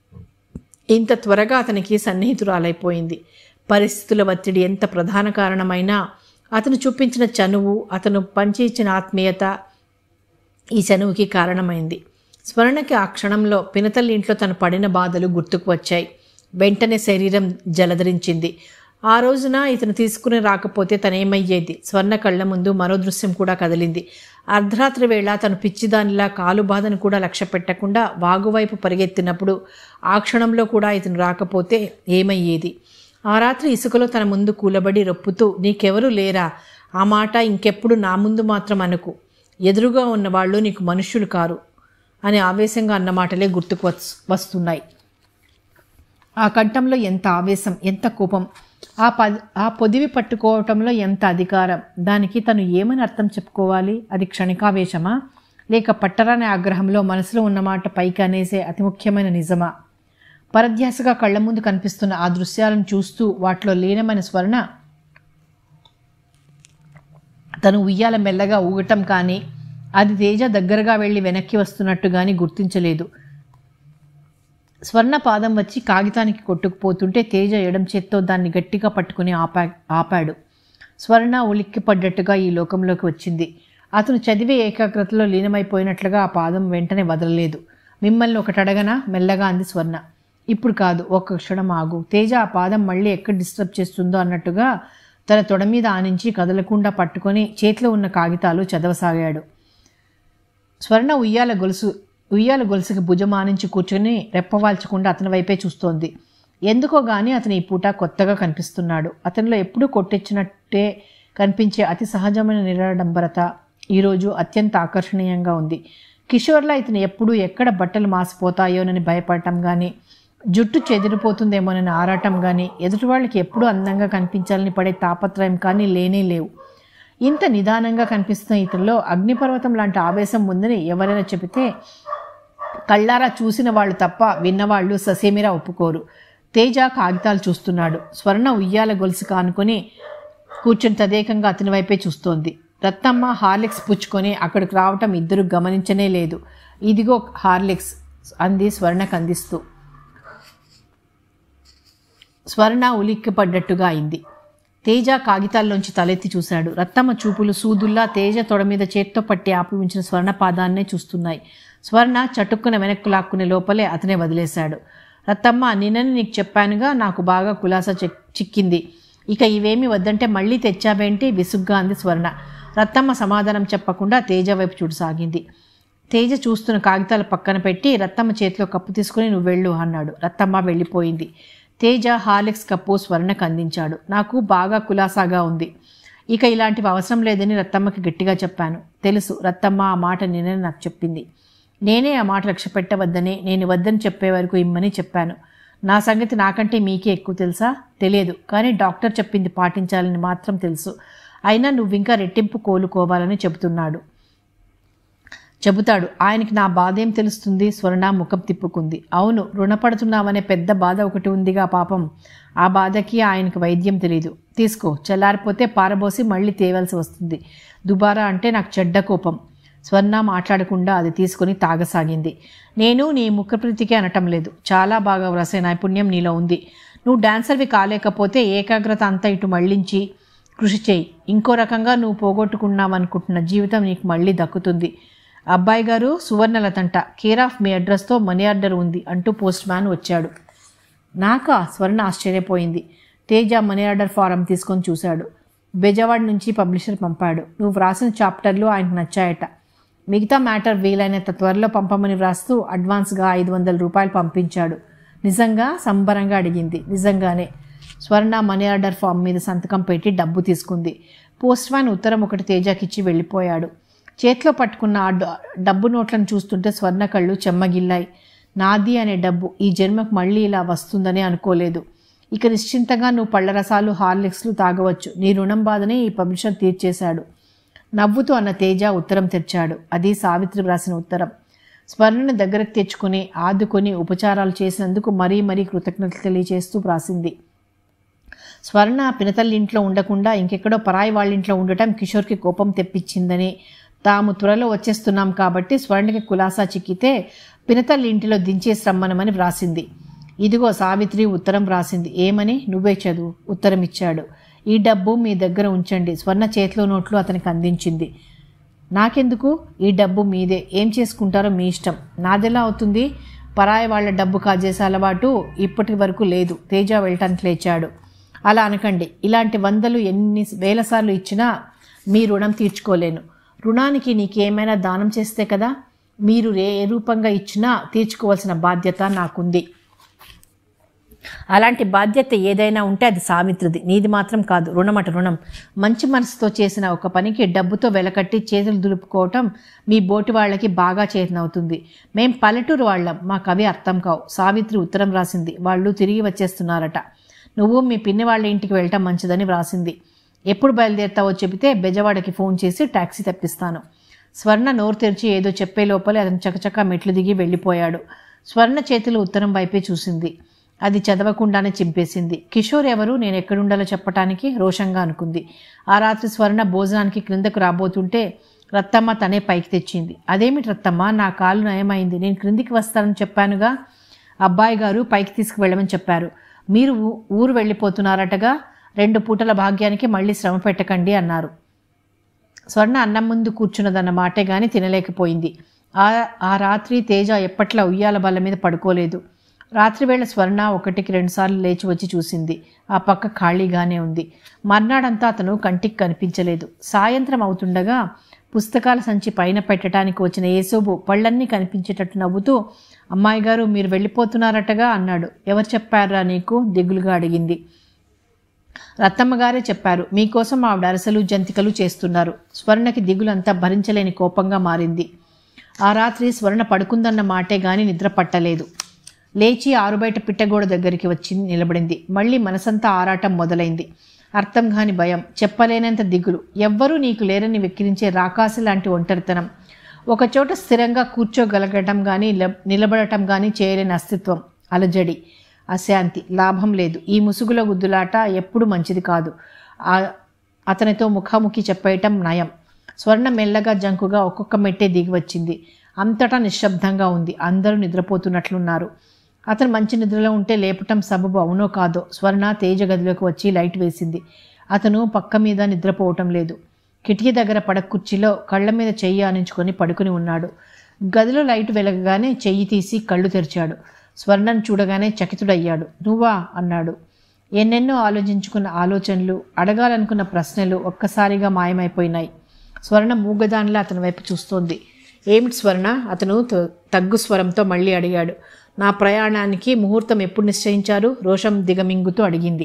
ఇంత త్వరగా అతనికి సన్నిహితురాలైపోయింది పరిస్థితుల ఒత్తిడి ఎంత ప్రధాన కారణమైనా అతను చూపించిన చనువు అతను పంచి ఇచ్చిన ఆత్మీయత ఈ చనువుకి కారణమైంది స్మరణకి ఆ క్షణంలో పినతల్లి ఇంట్లో తను పడిన బాధలు గుర్తుకు వచ్చాయి వెంటనే శరీరం జలధరించింది ఆ రోజున ఇతను తీసుకుని రాకపోతే తనేమయ్యేది స్వర్ణ కళ్ళ ముందు మరో దృశ్యం కూడా కదిలింది అర్ధరాత్రి వేళ తను పిచ్చిదానిలా కాలు బాధను కూడా లక్ష్య పెట్టకుండా వాగువైపు పరిగెత్తినప్పుడు ఆ క్షణంలో కూడా ఇతను రాకపోతే ఏమయ్యేది ఆ రాత్రి ఇసుకలో తన ముందు కూలబడి రొప్పుతూ నీకెవరు లేరా ఆ మాట ఇంకెప్పుడు నా ముందు మాత్రం అనుకు ఎదురుగా ఉన్న వాళ్ళు నీకు మనుష్యులు కారు అని ఆవేశంగా అన్న మాటలే గుర్తుకు వస్- వస్తున్నాయి ఆ కంఠంలో ఎంత ఆవేశం ఎంత కోపం ఆ పద్ ఆ పొదివి పట్టుకోవటంలో ఎంత అధికారం దానికి తను ఏమని అర్థం చెప్పుకోవాలి అది క్షణికావేశమా లేక పట్టరాని ఆగ్రహంలో మనసులో ఉన్నమాట పైకి అనేసే అతి ముఖ్యమైన నిజమా పరధ్యాసగా కళ్ళ ముందు కనిపిస్తున్న ఆ దృశ్యాలను చూస్తూ వాటిలో లీనమైన స్వర్ణ తను ఉయ్యాల మెల్లగా ఊగటం కానీ అది తేజ దగ్గరగా వెళ్ళి వెనక్కి వస్తున్నట్టు కానీ గుర్తించలేదు స్వర్ణ పాదం వచ్చి కాగితానికి కొట్టుకుపోతుంటే తేజ ఎడం చేత్తో దాన్ని గట్టిగా పట్టుకుని ఆపా ఆపాడు స్వర్ణ ఉలిక్కి పడ్డట్టుగా ఈ లోకంలోకి వచ్చింది అతను చదివే ఏకాగ్రతలో లీనమైపోయినట్లుగా ఆ పాదం వెంటనే వదలలేదు మిమ్మల్ని ఒకటి అడగనా మెల్లగా అంది స్వర్ణ ఇప్పుడు కాదు ఒక్క క్షణం ఆగు తేజ ఆ పాదం మళ్ళీ ఎక్కడ డిస్టర్బ్ చేస్తుందో అన్నట్టుగా తన తొడ మీద ఆనించి కదలకుండా పట్టుకొని చేతిలో ఉన్న కాగితాలు చదవసాగాడు స్వర్ణ ఉయ్యాల గొలుసు ఉయ్యాల గొలుసుకి భుజం ఆనించి కూర్చొని రెప్పవాల్చకుండా అతని వైపే చూస్తోంది ఎందుకో గాని అతను ఈ పూట కొత్తగా కనిపిస్తున్నాడు అతనిలో ఎప్పుడూ కొట్టెచ్చినట్టే కనిపించే అతి సహజమైన నిరాడంబరత ఈరోజు అత్యంత ఆకర్షణీయంగా ఉంది కిషోర్లా ఇతను ఎప్పుడు ఎక్కడ బట్టలు మాసిపోతాయోనని భయపడటం కానీ జుట్టు చెదిరిపోతుందేమోనని ఆరాటం కానీ ఎదుటి వాళ్ళకి ఎప్పుడూ అందంగా కనిపించాలని పడే తాపత్రయం కానీ లేనే లేవు ఇంత నిదానంగా కనిపిస్తున్న ఇతనిలో అగ్నిపర్వతం లాంటి ఆవేశం ఉందని ఎవరైనా చెబితే కళ్ళారా చూసిన వాళ్ళు తప్ప విన్నవాళ్ళు ససేమిరా ఒప్పుకోరు తేజ కాగితాలు చూస్తున్నాడు స్వర్ణ ఉయ్యాల గొలుసు కానుకొని కూర్చుని తదేకంగా అతని వైపే చూస్తోంది రత్తమ్మ హార్లిక్స్ పుచ్చుకొని అక్కడికి రావటం ఇద్దరు గమనించనే లేదు ఇదిగో హార్లిక్స్ అంది స్వర్ణకు అందిస్తూ స్వర్ణ ఉలిక్కిపడ్డట్టుగా అయింది తేజ కాగితాల్లోంచి తలెత్తి చూశాడు రత్తమ్మ చూపులు సూదుల్లా తేజ తొడ మీద చేత్తో పట్టి ఆపి ఉంచిన స్వర్ణ పాదాన్నే చూస్తున్నాయి స్వర్ణ చటుక్కున వెనక్కు లాక్కునే లోపలే అతనే వదిలేశాడు రత్తమ్మ నిన్నని నీకు చెప్పానుగా నాకు బాగా కులాసా చిక్- చిక్కింది ఇక ఇవేమి వద్దంటే మళ్ళీ తెచ్చావేంటి విసుగ్గా అంది స్వర్ణ రత్తమ్మ సమాధానం చెప్పకుండా తేజ వైపు చూడసాగింది తేజ చూస్తున్న కాగితాలు పక్కన పెట్టి రత్తమ్మ చేతిలో కప్పు తీసుకుని నువ్వు వెళ్ళు అన్నాడు రత్తమ్మ వెళ్ళిపోయింది తేజ హార్లిక్స్ కప్పు స్వర్ణకు అందించాడు నాకు బాగా కులాసాగా ఉంది ఇక ఇలాంటివి అవసరం లేదని రత్తమ్మకి గట్టిగా చెప్పాను తెలుసు రత్తమ్మ ఆ మాట నేనే నాకు చెప్పింది నేనే ఆ మాట లక్ష్య పెట్టవద్దని నేను వద్దని చెప్పే వరకు ఇమ్మని చెప్పాను నా సంగతి నాకంటే మీకే ఎక్కువ తెలుసా తెలియదు కానీ డాక్టర్ చెప్పింది పాటించాలని మాత్రం తెలుసు అయినా నువ్వు ఇంకా రెట్టింపు కోలుకోవాలని చెబుతున్నాడు చెబుతాడు ఆయనకి నా బాధ ఏం తెలుస్తుంది స్వర్ణ ముఖం తిప్పుకుంది అవును రుణపడుతున్నామనే పెద్ద బాధ ఒకటి ఉందిగా పాపం ఆ బాధకి ఆయనకు వైద్యం తెలియదు తీసుకో చల్లారిపోతే పారబోసి మళ్ళీ తేవాల్సి వస్తుంది దుబారా అంటే నాకు చెడ్డ కోపం స్వర్ణ మాట్లాడకుండా అది తీసుకుని తాగసాగింది నేను నీ ముఖప్రీతికి అనటం లేదు చాలా బాగా వ్రాసే నైపుణ్యం నీలో ఉంది నువ్వు డాన్సర్వి కాలేకపోతే ఏకాగ్రత అంతా ఇటు మళ్ళించి కృషి చేయి ఇంకో రకంగా నువ్వు పోగొట్టుకున్నావనుకుంటున్న జీవితం నీకు మళ్ళీ దక్కుతుంది అబ్బాయి గారు సువర్ణలతంట కేర్ ఆఫ్ మీ అడ్రస్తో మనీ ఆర్డర్ ఉంది అంటూ పోస్ట్ మ్యాన్ వచ్చాడు నాకా స్వర్ణ ఆశ్చర్యపోయింది తేజ మనీ ఆర్డర్ ఫారం తీసుకొని చూశాడు బెజవాడ నుంచి పబ్లిషర్ పంపాడు నువ్వు వ్రాసిన చాప్టర్లు ఆయనకు నచ్చాయట మిగతా మ్యాటర్ వీలైనంత త్వరలో పంపమని వ్రాస్తూ అడ్వాన్స్గా ఐదు వందల రూపాయలు పంపించాడు నిజంగా సంబరంగా అడిగింది నిజంగానే స్వర్ణ మనీ ఆర్డర్ ఫామ్ మీద సంతకం పెట్టి డబ్బు తీసుకుంది పోస్ట్ మ్యాన్ ఉత్తరం ఒకటి తేజకిచ్చి వెళ్ళిపోయాడు చేతిలో పట్టుకున్న ఆ డ- డబ్బు నోట్లను చూస్తుంటే స్వర్ణ కళ్ళు చెమ్మగిల్లాయి నాది అనే డబ్బు ఈ జన్మకు మళ్ళీ ఇలా వస్తుందని అనుకోలేదు ఇక నిశ్చింతగా నువ్వు పళ్ళ రసాలు హార్లిక్స్లు తాగవచ్చు నీ రుణం బాధని ఈ పబ్లిషర్ తీర్చేశాడు నవ్వుతూ అన్న తేజ ఉత్తరం తెచ్చాడు అది సావిత్రి వ్రాసిన ఉత్తరం స్వర్ణని దగ్గరకు తెచ్చుకుని ఆదుకొని ఉపచారాలు చేసినందుకు మరీ మరీ కృతజ్ఞతలు తెలియజేస్తూ వ్రాసింది స్వర్ణ పినతల్లి ఇంట్లో ఉండకుండా ఇంకెక్కడో పరాయి వాళ్ళ ఇంట్లో ఉండటం కిషోర్కి కోపం తెప్పించిందని తాము త్వరలో వచ్చేస్తున్నాం కాబట్టి స్వర్ణకి కులాసా చిక్కితే పినతల్లి ఇంటిలో దించేసి రమ్మనమని వ్రాసింది ఇదిగో సావిత్రి ఉత్తరం వ్రాసింది ఏమని నువ్వే చదువు ఉత్తరం ఇచ్చాడు ఈ డబ్బు మీ దగ్గర ఉంచండి స్వర్ణ చేతిలో నోట్లు అతనికి అందించింది నాకెందుకు ఈ డబ్బు మీదే ఏం చేసుకుంటారో మీ ఇష్టం నాదెలా అవుతుంది పరాయి వాళ్ళ డబ్బు కాజేసే అలవాటు ఇప్పటి వరకు లేదు తేజ వెళ్ళటానికి లేచాడు అలా అనకండి ఇలాంటి వందలు ఎన్ని వేల సార్లు ఇచ్చినా మీ రుణం తీర్చుకోలేను రుణానికి నీకేమైనా దానం చేస్తే కదా మీరు ఏ ఏ రూపంగా ఇచ్చినా తీర్చుకోవాల్సిన బాధ్యత నాకుంది అలాంటి బాధ్యత ఏదైనా ఉంటే అది సావిత్రిది నీది మాత్రం కాదు రుణమట రుణం మంచి మనసుతో చేసిన ఒక పనికి డబ్బుతో వెలకట్టి చేతులు దులుపుకోవటం మీ బోటి వాళ్ళకి బాగా చేతనవుతుంది మేం పల్లెటూరు వాళ్ళం మాకు అవి అర్థం కావు సావిత్రి ఉత్తరం రాసింది వాళ్ళు తిరిగి వచ్చేస్తున్నారట నువ్వు మీ పిన్ని వాళ్ళ ఇంటికి వెళ్ళటం మంచిదని వ్రాసింది ఎప్పుడు బయలుదేరుతావో చెబితే బెజవాడకి ఫోన్ చేసి టాక్సీ తెప్పిస్తాను స్వర్ణ నోరు తెరిచి ఏదో చెప్పే లోపలే అతను చకచకా మెట్లు దిగి వెళ్ళిపోయాడు స్వర్ణ చేతులు ఉత్తరం వైపే చూసింది అది చదవకుండానే చింపేసింది కిషోర్ ఎవరు నేను ఎక్కడుండాలో చెప్పటానికి రోషంగా అనుకుంది ఆ రాత్రి స్వర్ణ భోజనానికి క్రిందకు రాబోతుంటే రత్తమ్మ తనే పైకి తెచ్చింది అదేమిటి రత్తమ్మ నా కాలు నయమైంది నేను క్రిందికి వస్తానని చెప్పానుగా అబ్బాయి గారు పైకి తీసుకువెళ్ళమని చెప్పారు మీరు ఊ- ఊరు వెళ్ళిపోతున్నారటగా రెండు పూటల భాగ్యానికి మళ్ళీ శ్రమ పెట్టకండి అన్నారు స్వర్ణ అన్నం ముందు కూర్చున్నదన్న మాటే గాని తినలేకపోయింది ఆ ఆ రాత్రి తేజ ఎప్పట్లా ఉయ్యాల బల్ల మీద పడుకోలేదు రాత్రివేళ స్వర్ణ ఒకటికి రెండుసార్లు లేచి వచ్చి చూసింది ఆ పక్క ఖాళీగానే ఉంది మర్నాడంతా అతను కంటికి కనిపించలేదు సాయంత్రం అవుతుండగా పుస్తకాల సంచి పైన పెట్టడానికి వచ్చిన యేసోబు పళ్ళన్నీ కనిపించేటట్టు నవ్వుతూ అమ్మాయి గారు మీరు వెళ్ళిపోతున్నారటగా అన్నాడు ఎవరు చెప్పారా నీకు దిగులుగా అడిగింది రత్తమ్మ గారే చెప్పారు మీకోసం ఆవిడ అరసలు జంతికలు చేస్తున్నారు స్వర్ణకి దిగులంతా భరించలేని కోపంగా మారింది ఆ రాత్రి స్వర్ణ పడుకుందన్న మాటే గాని నిద్ర పట్టలేదు లేచి ఆరుబయట పిట్టగోడ దగ్గరికి వచ్చి నిలబడింది మళ్ళీ మనసంతా ఆరాటం మొదలైంది అర్థం కాని భయం చెప్పలేనంత దిగులు ఎవ్వరూ నీకు లేరని వెక్కిరించే రాకాసి లాంటి ఒంటరితనం ఒకచోట స్థిరంగా కూర్చోగలగటం కానీ నిలబడటం కానీ చేయలేని అస్తిత్వం అలజడి అశాంతి లాభం లేదు ఈ ముసుగుల గుద్దులాట ఎప్పుడు మంచిది కాదు ఆ- అతనితో ముఖాముఖి చెప్పేయటం నయం స్వర్ణ మెల్లగా జంకుగా ఒక్కొక్క మెట్టే దిగి వచ్చింది అంతటా నిశ్శబ్దంగా ఉంది అందరూ నిద్రపోతున్నట్లున్నారు అతను మంచి నిద్రలో ఉంటే లేపటం సబబు అవునో కాదో స్వర్ణ తేజ గదిలోకి వచ్చి లైట్ వేసింది అతను పక్క మీద నిద్రపోవటం లేదు కిటికీ దగ్గర పడక కుర్చీలో కళ్ళ మీద చెయ్యి ఆనించుకొని పడుకుని ఉన్నాడు గదిలో లైట్ వెలగగానే చెయ్యి తీసి కళ్ళు తెరిచాడు స్వర్ణం చూడగానే చకితుడయ్యాడు నువ్వా అన్నాడు ఎన్నెన్నో ఆలోచించుకున్న ఆలోచనలు అడగాలనుకున్న ప్రశ్నలు ఒక్కసారిగా మాయమైపోయినాయి స్వర్ణ మూగదానిలా అతని వైపు చూస్తోంది ఏమిటి స్వర్ణ అతను త- తగ్గు స్వరంతో మళ్ళీ అడిగాడు నా ప్రయాణానికి ముహూర్తం ఎప్పుడు నిశ్చయించారు రోషం దిగమింగుతూ అడిగింది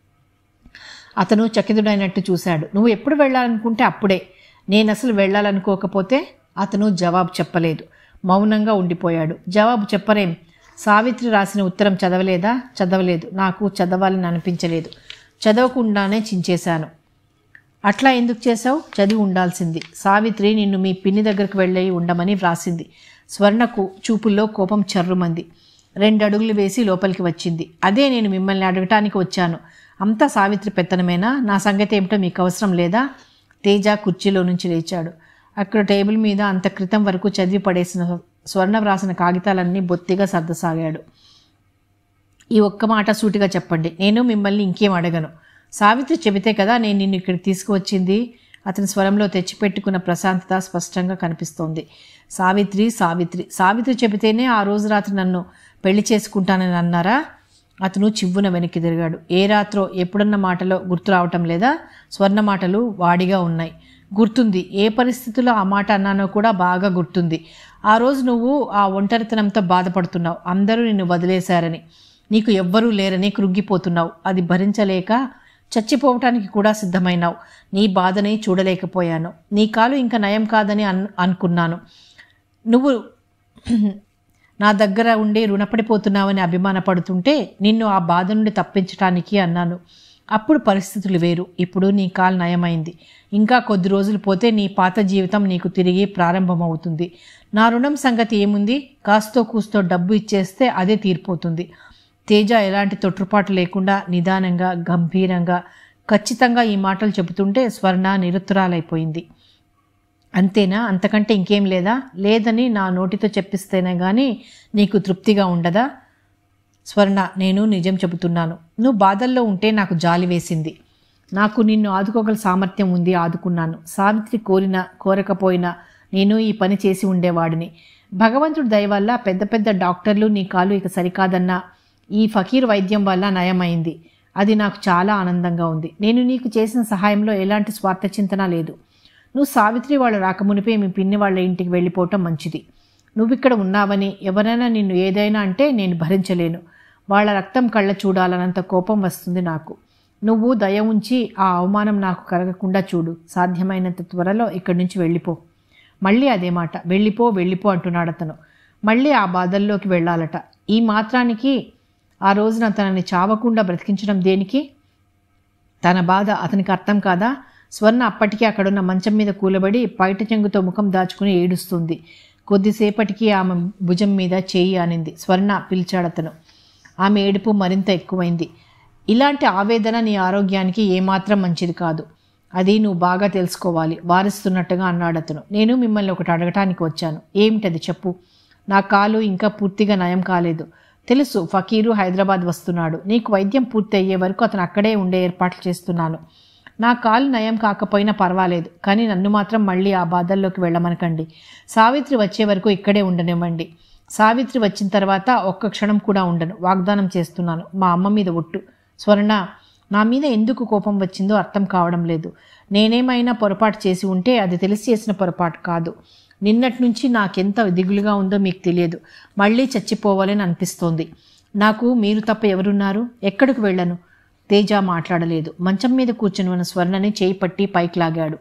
అతను చకితుడైనట్టు చూశాడు నువ్వు ఎప్పుడు వెళ్ళాలనుకుంటే అప్పుడే నేను అసలు వెళ్ళాలనుకోకపోతే అతను జవాబు చెప్పలేదు మౌనంగా ఉండిపోయాడు జవాబు చెప్పరేం సావిత్రి రాసిన ఉత్తరం చదవలేదా చదవలేదు నాకు చదవాలని అనిపించలేదు చదవకుండానే చించేశాను అట్లా ఎందుకు చేశావు చదివి ఉండాల్సింది సావిత్రి నిన్ను మీ పిన్ని దగ్గరకు వెళ్ళి ఉండమని వ్రాసింది స్వర్ణకు చూపుల్లో కోపం చర్రుమంది రెండు అడుగులు వేసి లోపలికి వచ్చింది అదే నేను మిమ్మల్ని అడగటానికి వచ్చాను అంతా సావిత్రి పెత్తనమేనా నా సంగతి ఏమిటో మీకు అవసరం లేదా తేజ కుర్చీలో నుంచి లేచాడు అక్కడ టేబుల్ మీద అంత క్రితం వరకు చదివి పడేసిన స్వర్ణ వ్రాసిన కాగితాలన్నీ బొత్తిగా సర్దసాగాడు ఈ ఒక్క మాట సూటిగా చెప్పండి నేను మిమ్మల్ని ఇంకేం అడగను సావిత్రి చెబితే కదా నేను నిన్ను ఇక్కడ తీసుకువచ్చింది అతని స్వరంలో తెచ్చిపెట్టుకున్న ప్రశాంతత స్పష్టంగా కనిపిస్తోంది సావిత్రి సావిత్రి సావిత్రి చెబితేనే ఆ రోజు రాత్రి నన్ను పెళ్లి చేసుకుంటానని అన్నారా అతను చివ్వున వెనక్కి తిరిగాడు ఏ రాత్రో ఎప్పుడన్న మాటలో గుర్తు రావటం లేదా స్వర్ణ మాటలు వాడిగా ఉన్నాయి గుర్తుంది ఏ పరిస్థితుల్లో ఆ మాట అన్నానో కూడా బాగా గుర్తుంది ఆ రోజు నువ్వు ఆ ఒంటరితనంతో బాధపడుతున్నావు అందరూ నిన్ను వదిలేశారని నీకు ఎవ్వరూ లేరని కృంగిపోతున్నావు అది భరించలేక చచ్చిపోవటానికి కూడా సిద్ధమైనావు నీ బాధని చూడలేకపోయాను నీ కాలు ఇంకా నయం కాదని అన్ అనుకున్నాను నువ్వు నా దగ్గర ఉండి రుణపడిపోతున్నావని అభిమానపడుతుంటే నిన్ను ఆ బాధ నుండి తప్పించటానికి అన్నాను అప్పుడు పరిస్థితులు వేరు ఇప్పుడు నీ కాలు నయమైంది ఇంకా కొద్ది రోజులు పోతే నీ పాత జీవితం నీకు తిరిగి ప్రారంభమవుతుంది నా రుణం సంగతి ఏముంది కాస్తో కూస్తో డబ్బు ఇచ్చేస్తే అదే తీరిపోతుంది తేజ ఎలాంటి తొట్టుపాటు లేకుండా నిదానంగా గంభీరంగా ఖచ్చితంగా ఈ మాటలు చెబుతుంటే స్వర్ణ నిరుత్తరాలైపోయింది అంతేనా అంతకంటే ఇంకేం లేదా లేదని నా నోటితో చెప్పిస్తేనే కానీ నీకు తృప్తిగా ఉండదా స్వర్ణ నేను నిజం చెబుతున్నాను నువ్వు బాధల్లో ఉంటే నాకు జాలి వేసింది నాకు నిన్ను ఆదుకోగల సామర్థ్యం ఉంది ఆదుకున్నాను సావిత్రి కోరిన కోరకపోయినా నేను ఈ పని చేసి ఉండేవాడిని భగవంతుడి దయ వల్ల పెద్ద పెద్ద డాక్టర్లు నీ కాలు ఇక సరికాదన్నా ఈ ఫకీర్ వైద్యం వల్ల నయమైంది అది నాకు చాలా ఆనందంగా ఉంది నేను నీకు చేసిన సహాయంలో ఎలాంటి స్వార్థ చింతన లేదు నువ్వు సావిత్రి వాళ్ళు రాకమునిపే మీ పిన్ని వాళ్ళ ఇంటికి వెళ్ళిపోవటం మంచిది నువ్వు ఇక్కడ ఉన్నావని ఎవరైనా నిన్ను ఏదైనా అంటే నేను భరించలేను వాళ్ళ రక్తం కళ్ళ చూడాలన్నంత కోపం వస్తుంది నాకు నువ్వు దయ ఉంచి ఆ అవమానం నాకు కలగకుండా చూడు సాధ్యమైనంత త్వరలో ఇక్కడి నుంచి వెళ్ళిపో మళ్ళీ అదే మాట వెళ్ళిపో వెళ్ళిపో అంటున్నాడు అతను మళ్ళీ ఆ బాధల్లోకి వెళ్ళాలట ఈ మాత్రానికి ఆ రోజున తనని చావకుండా బ్రతికించడం దేనికి తన బాధ అతనికి అర్థం కాదా స్వర్ణ అప్పటికే అక్కడున్న మంచం మీద కూలబడి పైట చెంగుతో ముఖం దాచుకుని ఏడుస్తుంది కొద్దిసేపటికి ఆమె భుజం మీద చేయి ఆనింది స్వర్ణ పిలిచాడతను ఆమె ఏడుపు మరింత ఎక్కువైంది ఇలాంటి ఆవేదన నీ ఆరోగ్యానికి ఏమాత్రం మంచిది కాదు అది నువ్వు బాగా తెలుసుకోవాలి వారిస్తున్నట్టుగా అన్నాడు అతను నేను మిమ్మల్ని ఒకటి అడగటానికి వచ్చాను ఏమిటది చెప్పు నా కాలు ఇంకా పూర్తిగా నయం కాలేదు తెలుసు ఫకీరు హైదరాబాద్ వస్తున్నాడు నీకు వైద్యం పూర్తి అయ్యే వరకు అతను అక్కడే ఉండే ఏర్పాట్లు చేస్తున్నాను నా కాలు నయం కాకపోయినా పర్వాలేదు కానీ నన్ను మాత్రం మళ్ళీ ఆ బాధల్లోకి వెళ్ళమనకండి సావిత్రి వచ్చే వరకు ఇక్కడే ఉండనివ్వండి సావిత్రి వచ్చిన తర్వాత ఒక్క క్షణం కూడా ఉండను వాగ్దానం చేస్తున్నాను మా అమ్మ మీద ఒట్టు స్వర్ణ నా మీద ఎందుకు కోపం వచ్చిందో అర్థం కావడం లేదు నేనేమైనా పొరపాటు చేసి ఉంటే అది తెలిసి చేసిన పొరపాటు కాదు నిన్నటి నుంచి నాకెంత దిగులుగా ఉందో మీకు తెలియదు మళ్ళీ చచ్చిపోవాలని అనిపిస్తోంది నాకు మీరు తప్ప ఎవరున్నారు ఎక్కడికి వెళ్ళను తేజ మాట్లాడలేదు మంచం మీద కూర్చుని ఉన్న స్వర్ణని చేయి పట్టి పైకి లాగాడు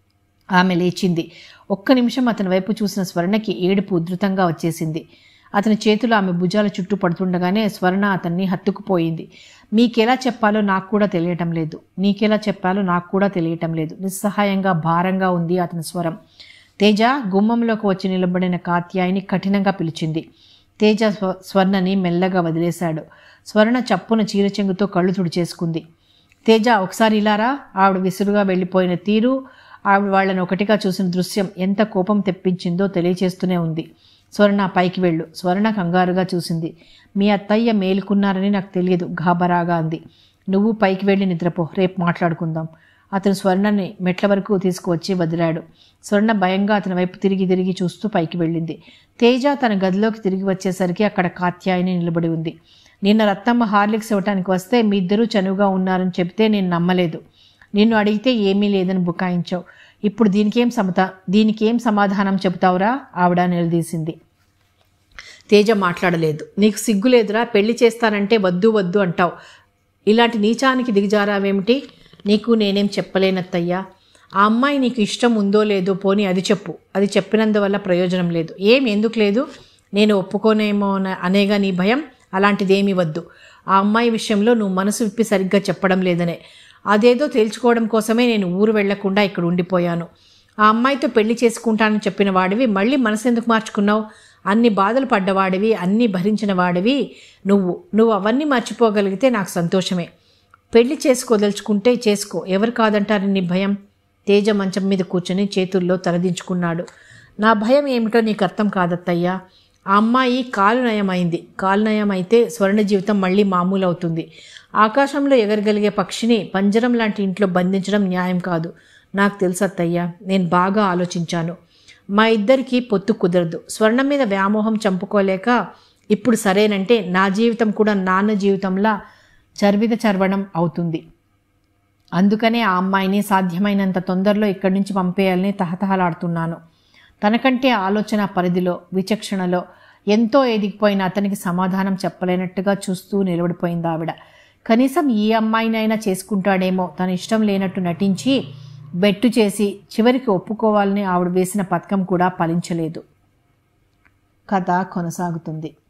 ఆమె లేచింది ఒక్క నిమిషం అతని వైపు చూసిన స్వర్ణకి ఏడుపు ఉధృతంగా వచ్చేసింది అతని చేతులు ఆమె భుజాల చుట్టూ పడుతుండగానే స్వర్ణ అతన్ని హత్తుకుపోయింది మీకెలా చెప్పాలో నాకు కూడా తెలియటం లేదు నీకెలా చెప్పాలో నాకు కూడా తెలియటం లేదు నిస్సహాయంగా భారంగా ఉంది అతని స్వరం తేజ గుమ్మంలోకి వచ్చి నిలబడిన కాత్యాయిని కఠినంగా పిలిచింది తేజ స్వ స్వర్ణని మెల్లగా వదిలేశాడు స్వర్ణ చప్పున చీరచెంగుతో కళ్ళు తుడిచేసుకుంది తేజ ఒకసారి ఇలారా ఆవిడ విసురుగా వెళ్ళిపోయిన తీరు ఆవిడ వాళ్ళని ఒకటిగా చూసిన దృశ్యం ఎంత కోపం తెప్పించిందో తెలియచేస్తూనే ఉంది స్వర్ణ పైకి వెళ్ళు స్వర్ణ కంగారుగా చూసింది మీ అత్తయ్య మేలుకున్నారని నాకు తెలియదు గాబరాగా అంది నువ్వు పైకి వెళ్ళి నిద్రపో రేపు మాట్లాడుకుందాం అతను స్వర్ణని మెట్ల వరకు తీసుకువచ్చి వదిలాడు స్వర్ణ భయంగా అతని వైపు తిరిగి తిరిగి చూస్తూ పైకి వెళ్ళింది తేజ తన గదిలోకి తిరిగి వచ్చేసరికి అక్కడ కాత్యాయని నిలబడి ఉంది నిన్న రత్తమ్మ హార్లిక్స్ ఇవ్వటానికి వస్తే మీ ఇద్దరూ చనువుగా ఉన్నారని చెబితే నేను నమ్మలేదు నిన్ను అడిగితే ఏమీ లేదని బుకాయించావు ఇప్పుడు దీనికేం సమత దీనికేం సమాధానం చెబుతావురా ఆవిడ నిలదీసింది తేజ మాట్లాడలేదు నీకు సిగ్గు లేదురా పెళ్లి చేస్తానంటే వద్దు వద్దు అంటావు ఇలాంటి నీచానికి దిగజారావేమిటి నీకు నేనేం చెప్పలేనత్తయ్యా ఆ అమ్మాయి నీకు ఇష్టం ఉందో లేదో పోనీ అది చెప్పు అది చెప్పినందువల్ల ప్రయోజనం లేదు ఏం ఎందుకు లేదు నేను ఒప్పుకోనేమో అన- అనేగా నీ భయం అలాంటిదేమీ వద్దు ఆ అమ్మాయి విషయంలో నువ్వు మనసు విప్పి సరిగ్గా చెప్పడం లేదనే అదేదో తేల్చుకోవడం కోసమే నేను ఊరు వెళ్లకుండా ఇక్కడ ఉండిపోయాను ఆ అమ్మాయితో పెళ్లి చేసుకుంటానని చెప్పిన వాడివి మళ్ళీ మనసు ఎందుకు మార్చుకున్నావు అన్ని బాధలు పడ్డవాడివి అన్నీ భరించిన వాడివి నువ్వు నువ్వు అవన్నీ మర్చిపోగలిగితే నాకు సంతోషమే పెళ్లి చేసుకోదలుచుకుంటే చేసుకో ఎవరు కాదంటారు నీ భయం తేజ మంచం మీద కూర్చొని చేతుల్లో తలదించుకున్నాడు నా భయం ఏమిటో నీకు అర్థం కాదత్తయ్యా ఆ అమ్మాయి కాలు నయమైంది కాలు నయం అయితే స్వర్ణ జీవితం మళ్ళీ మామూలు అవుతుంది ఆకాశంలో ఎగరగలిగే పక్షిని పంజరం లాంటి ఇంట్లో బంధించడం న్యాయం కాదు నాకు తెలుసు అత్తయ్య నేను బాగా ఆలోచించాను మా ఇద్దరికి పొత్తు కుదరదు స్వర్ణం మీద వ్యామోహం చంపుకోలేక ఇప్పుడు సరేనంటే నా జీవితం కూడా నాన్న జీవితంలా చర్విత చర్వణం అవుతుంది అందుకనే ఆ అమ్మాయిని సాధ్యమైనంత తొందరలో ఇక్కడి నుంచి పంపేయాలని తహతహలాడుతున్నాను తనకంటే ఆలోచన పరిధిలో విచక్షణలో ఎంతో ఎదిగిపోయిన అతనికి సమాధానం చెప్పలేనట్టుగా చూస్తూ నిలబడిపోయింది ఆవిడ కనీసం ఈ అమ్మాయినైనా చేసుకుంటాడేమో తన ఇష్టం లేనట్టు నటించి బెట్టు చేసి చివరికి ఒప్పుకోవాలని ఆవిడ వేసిన పథకం కూడా ఫలించలేదు కథ కొనసాగుతుంది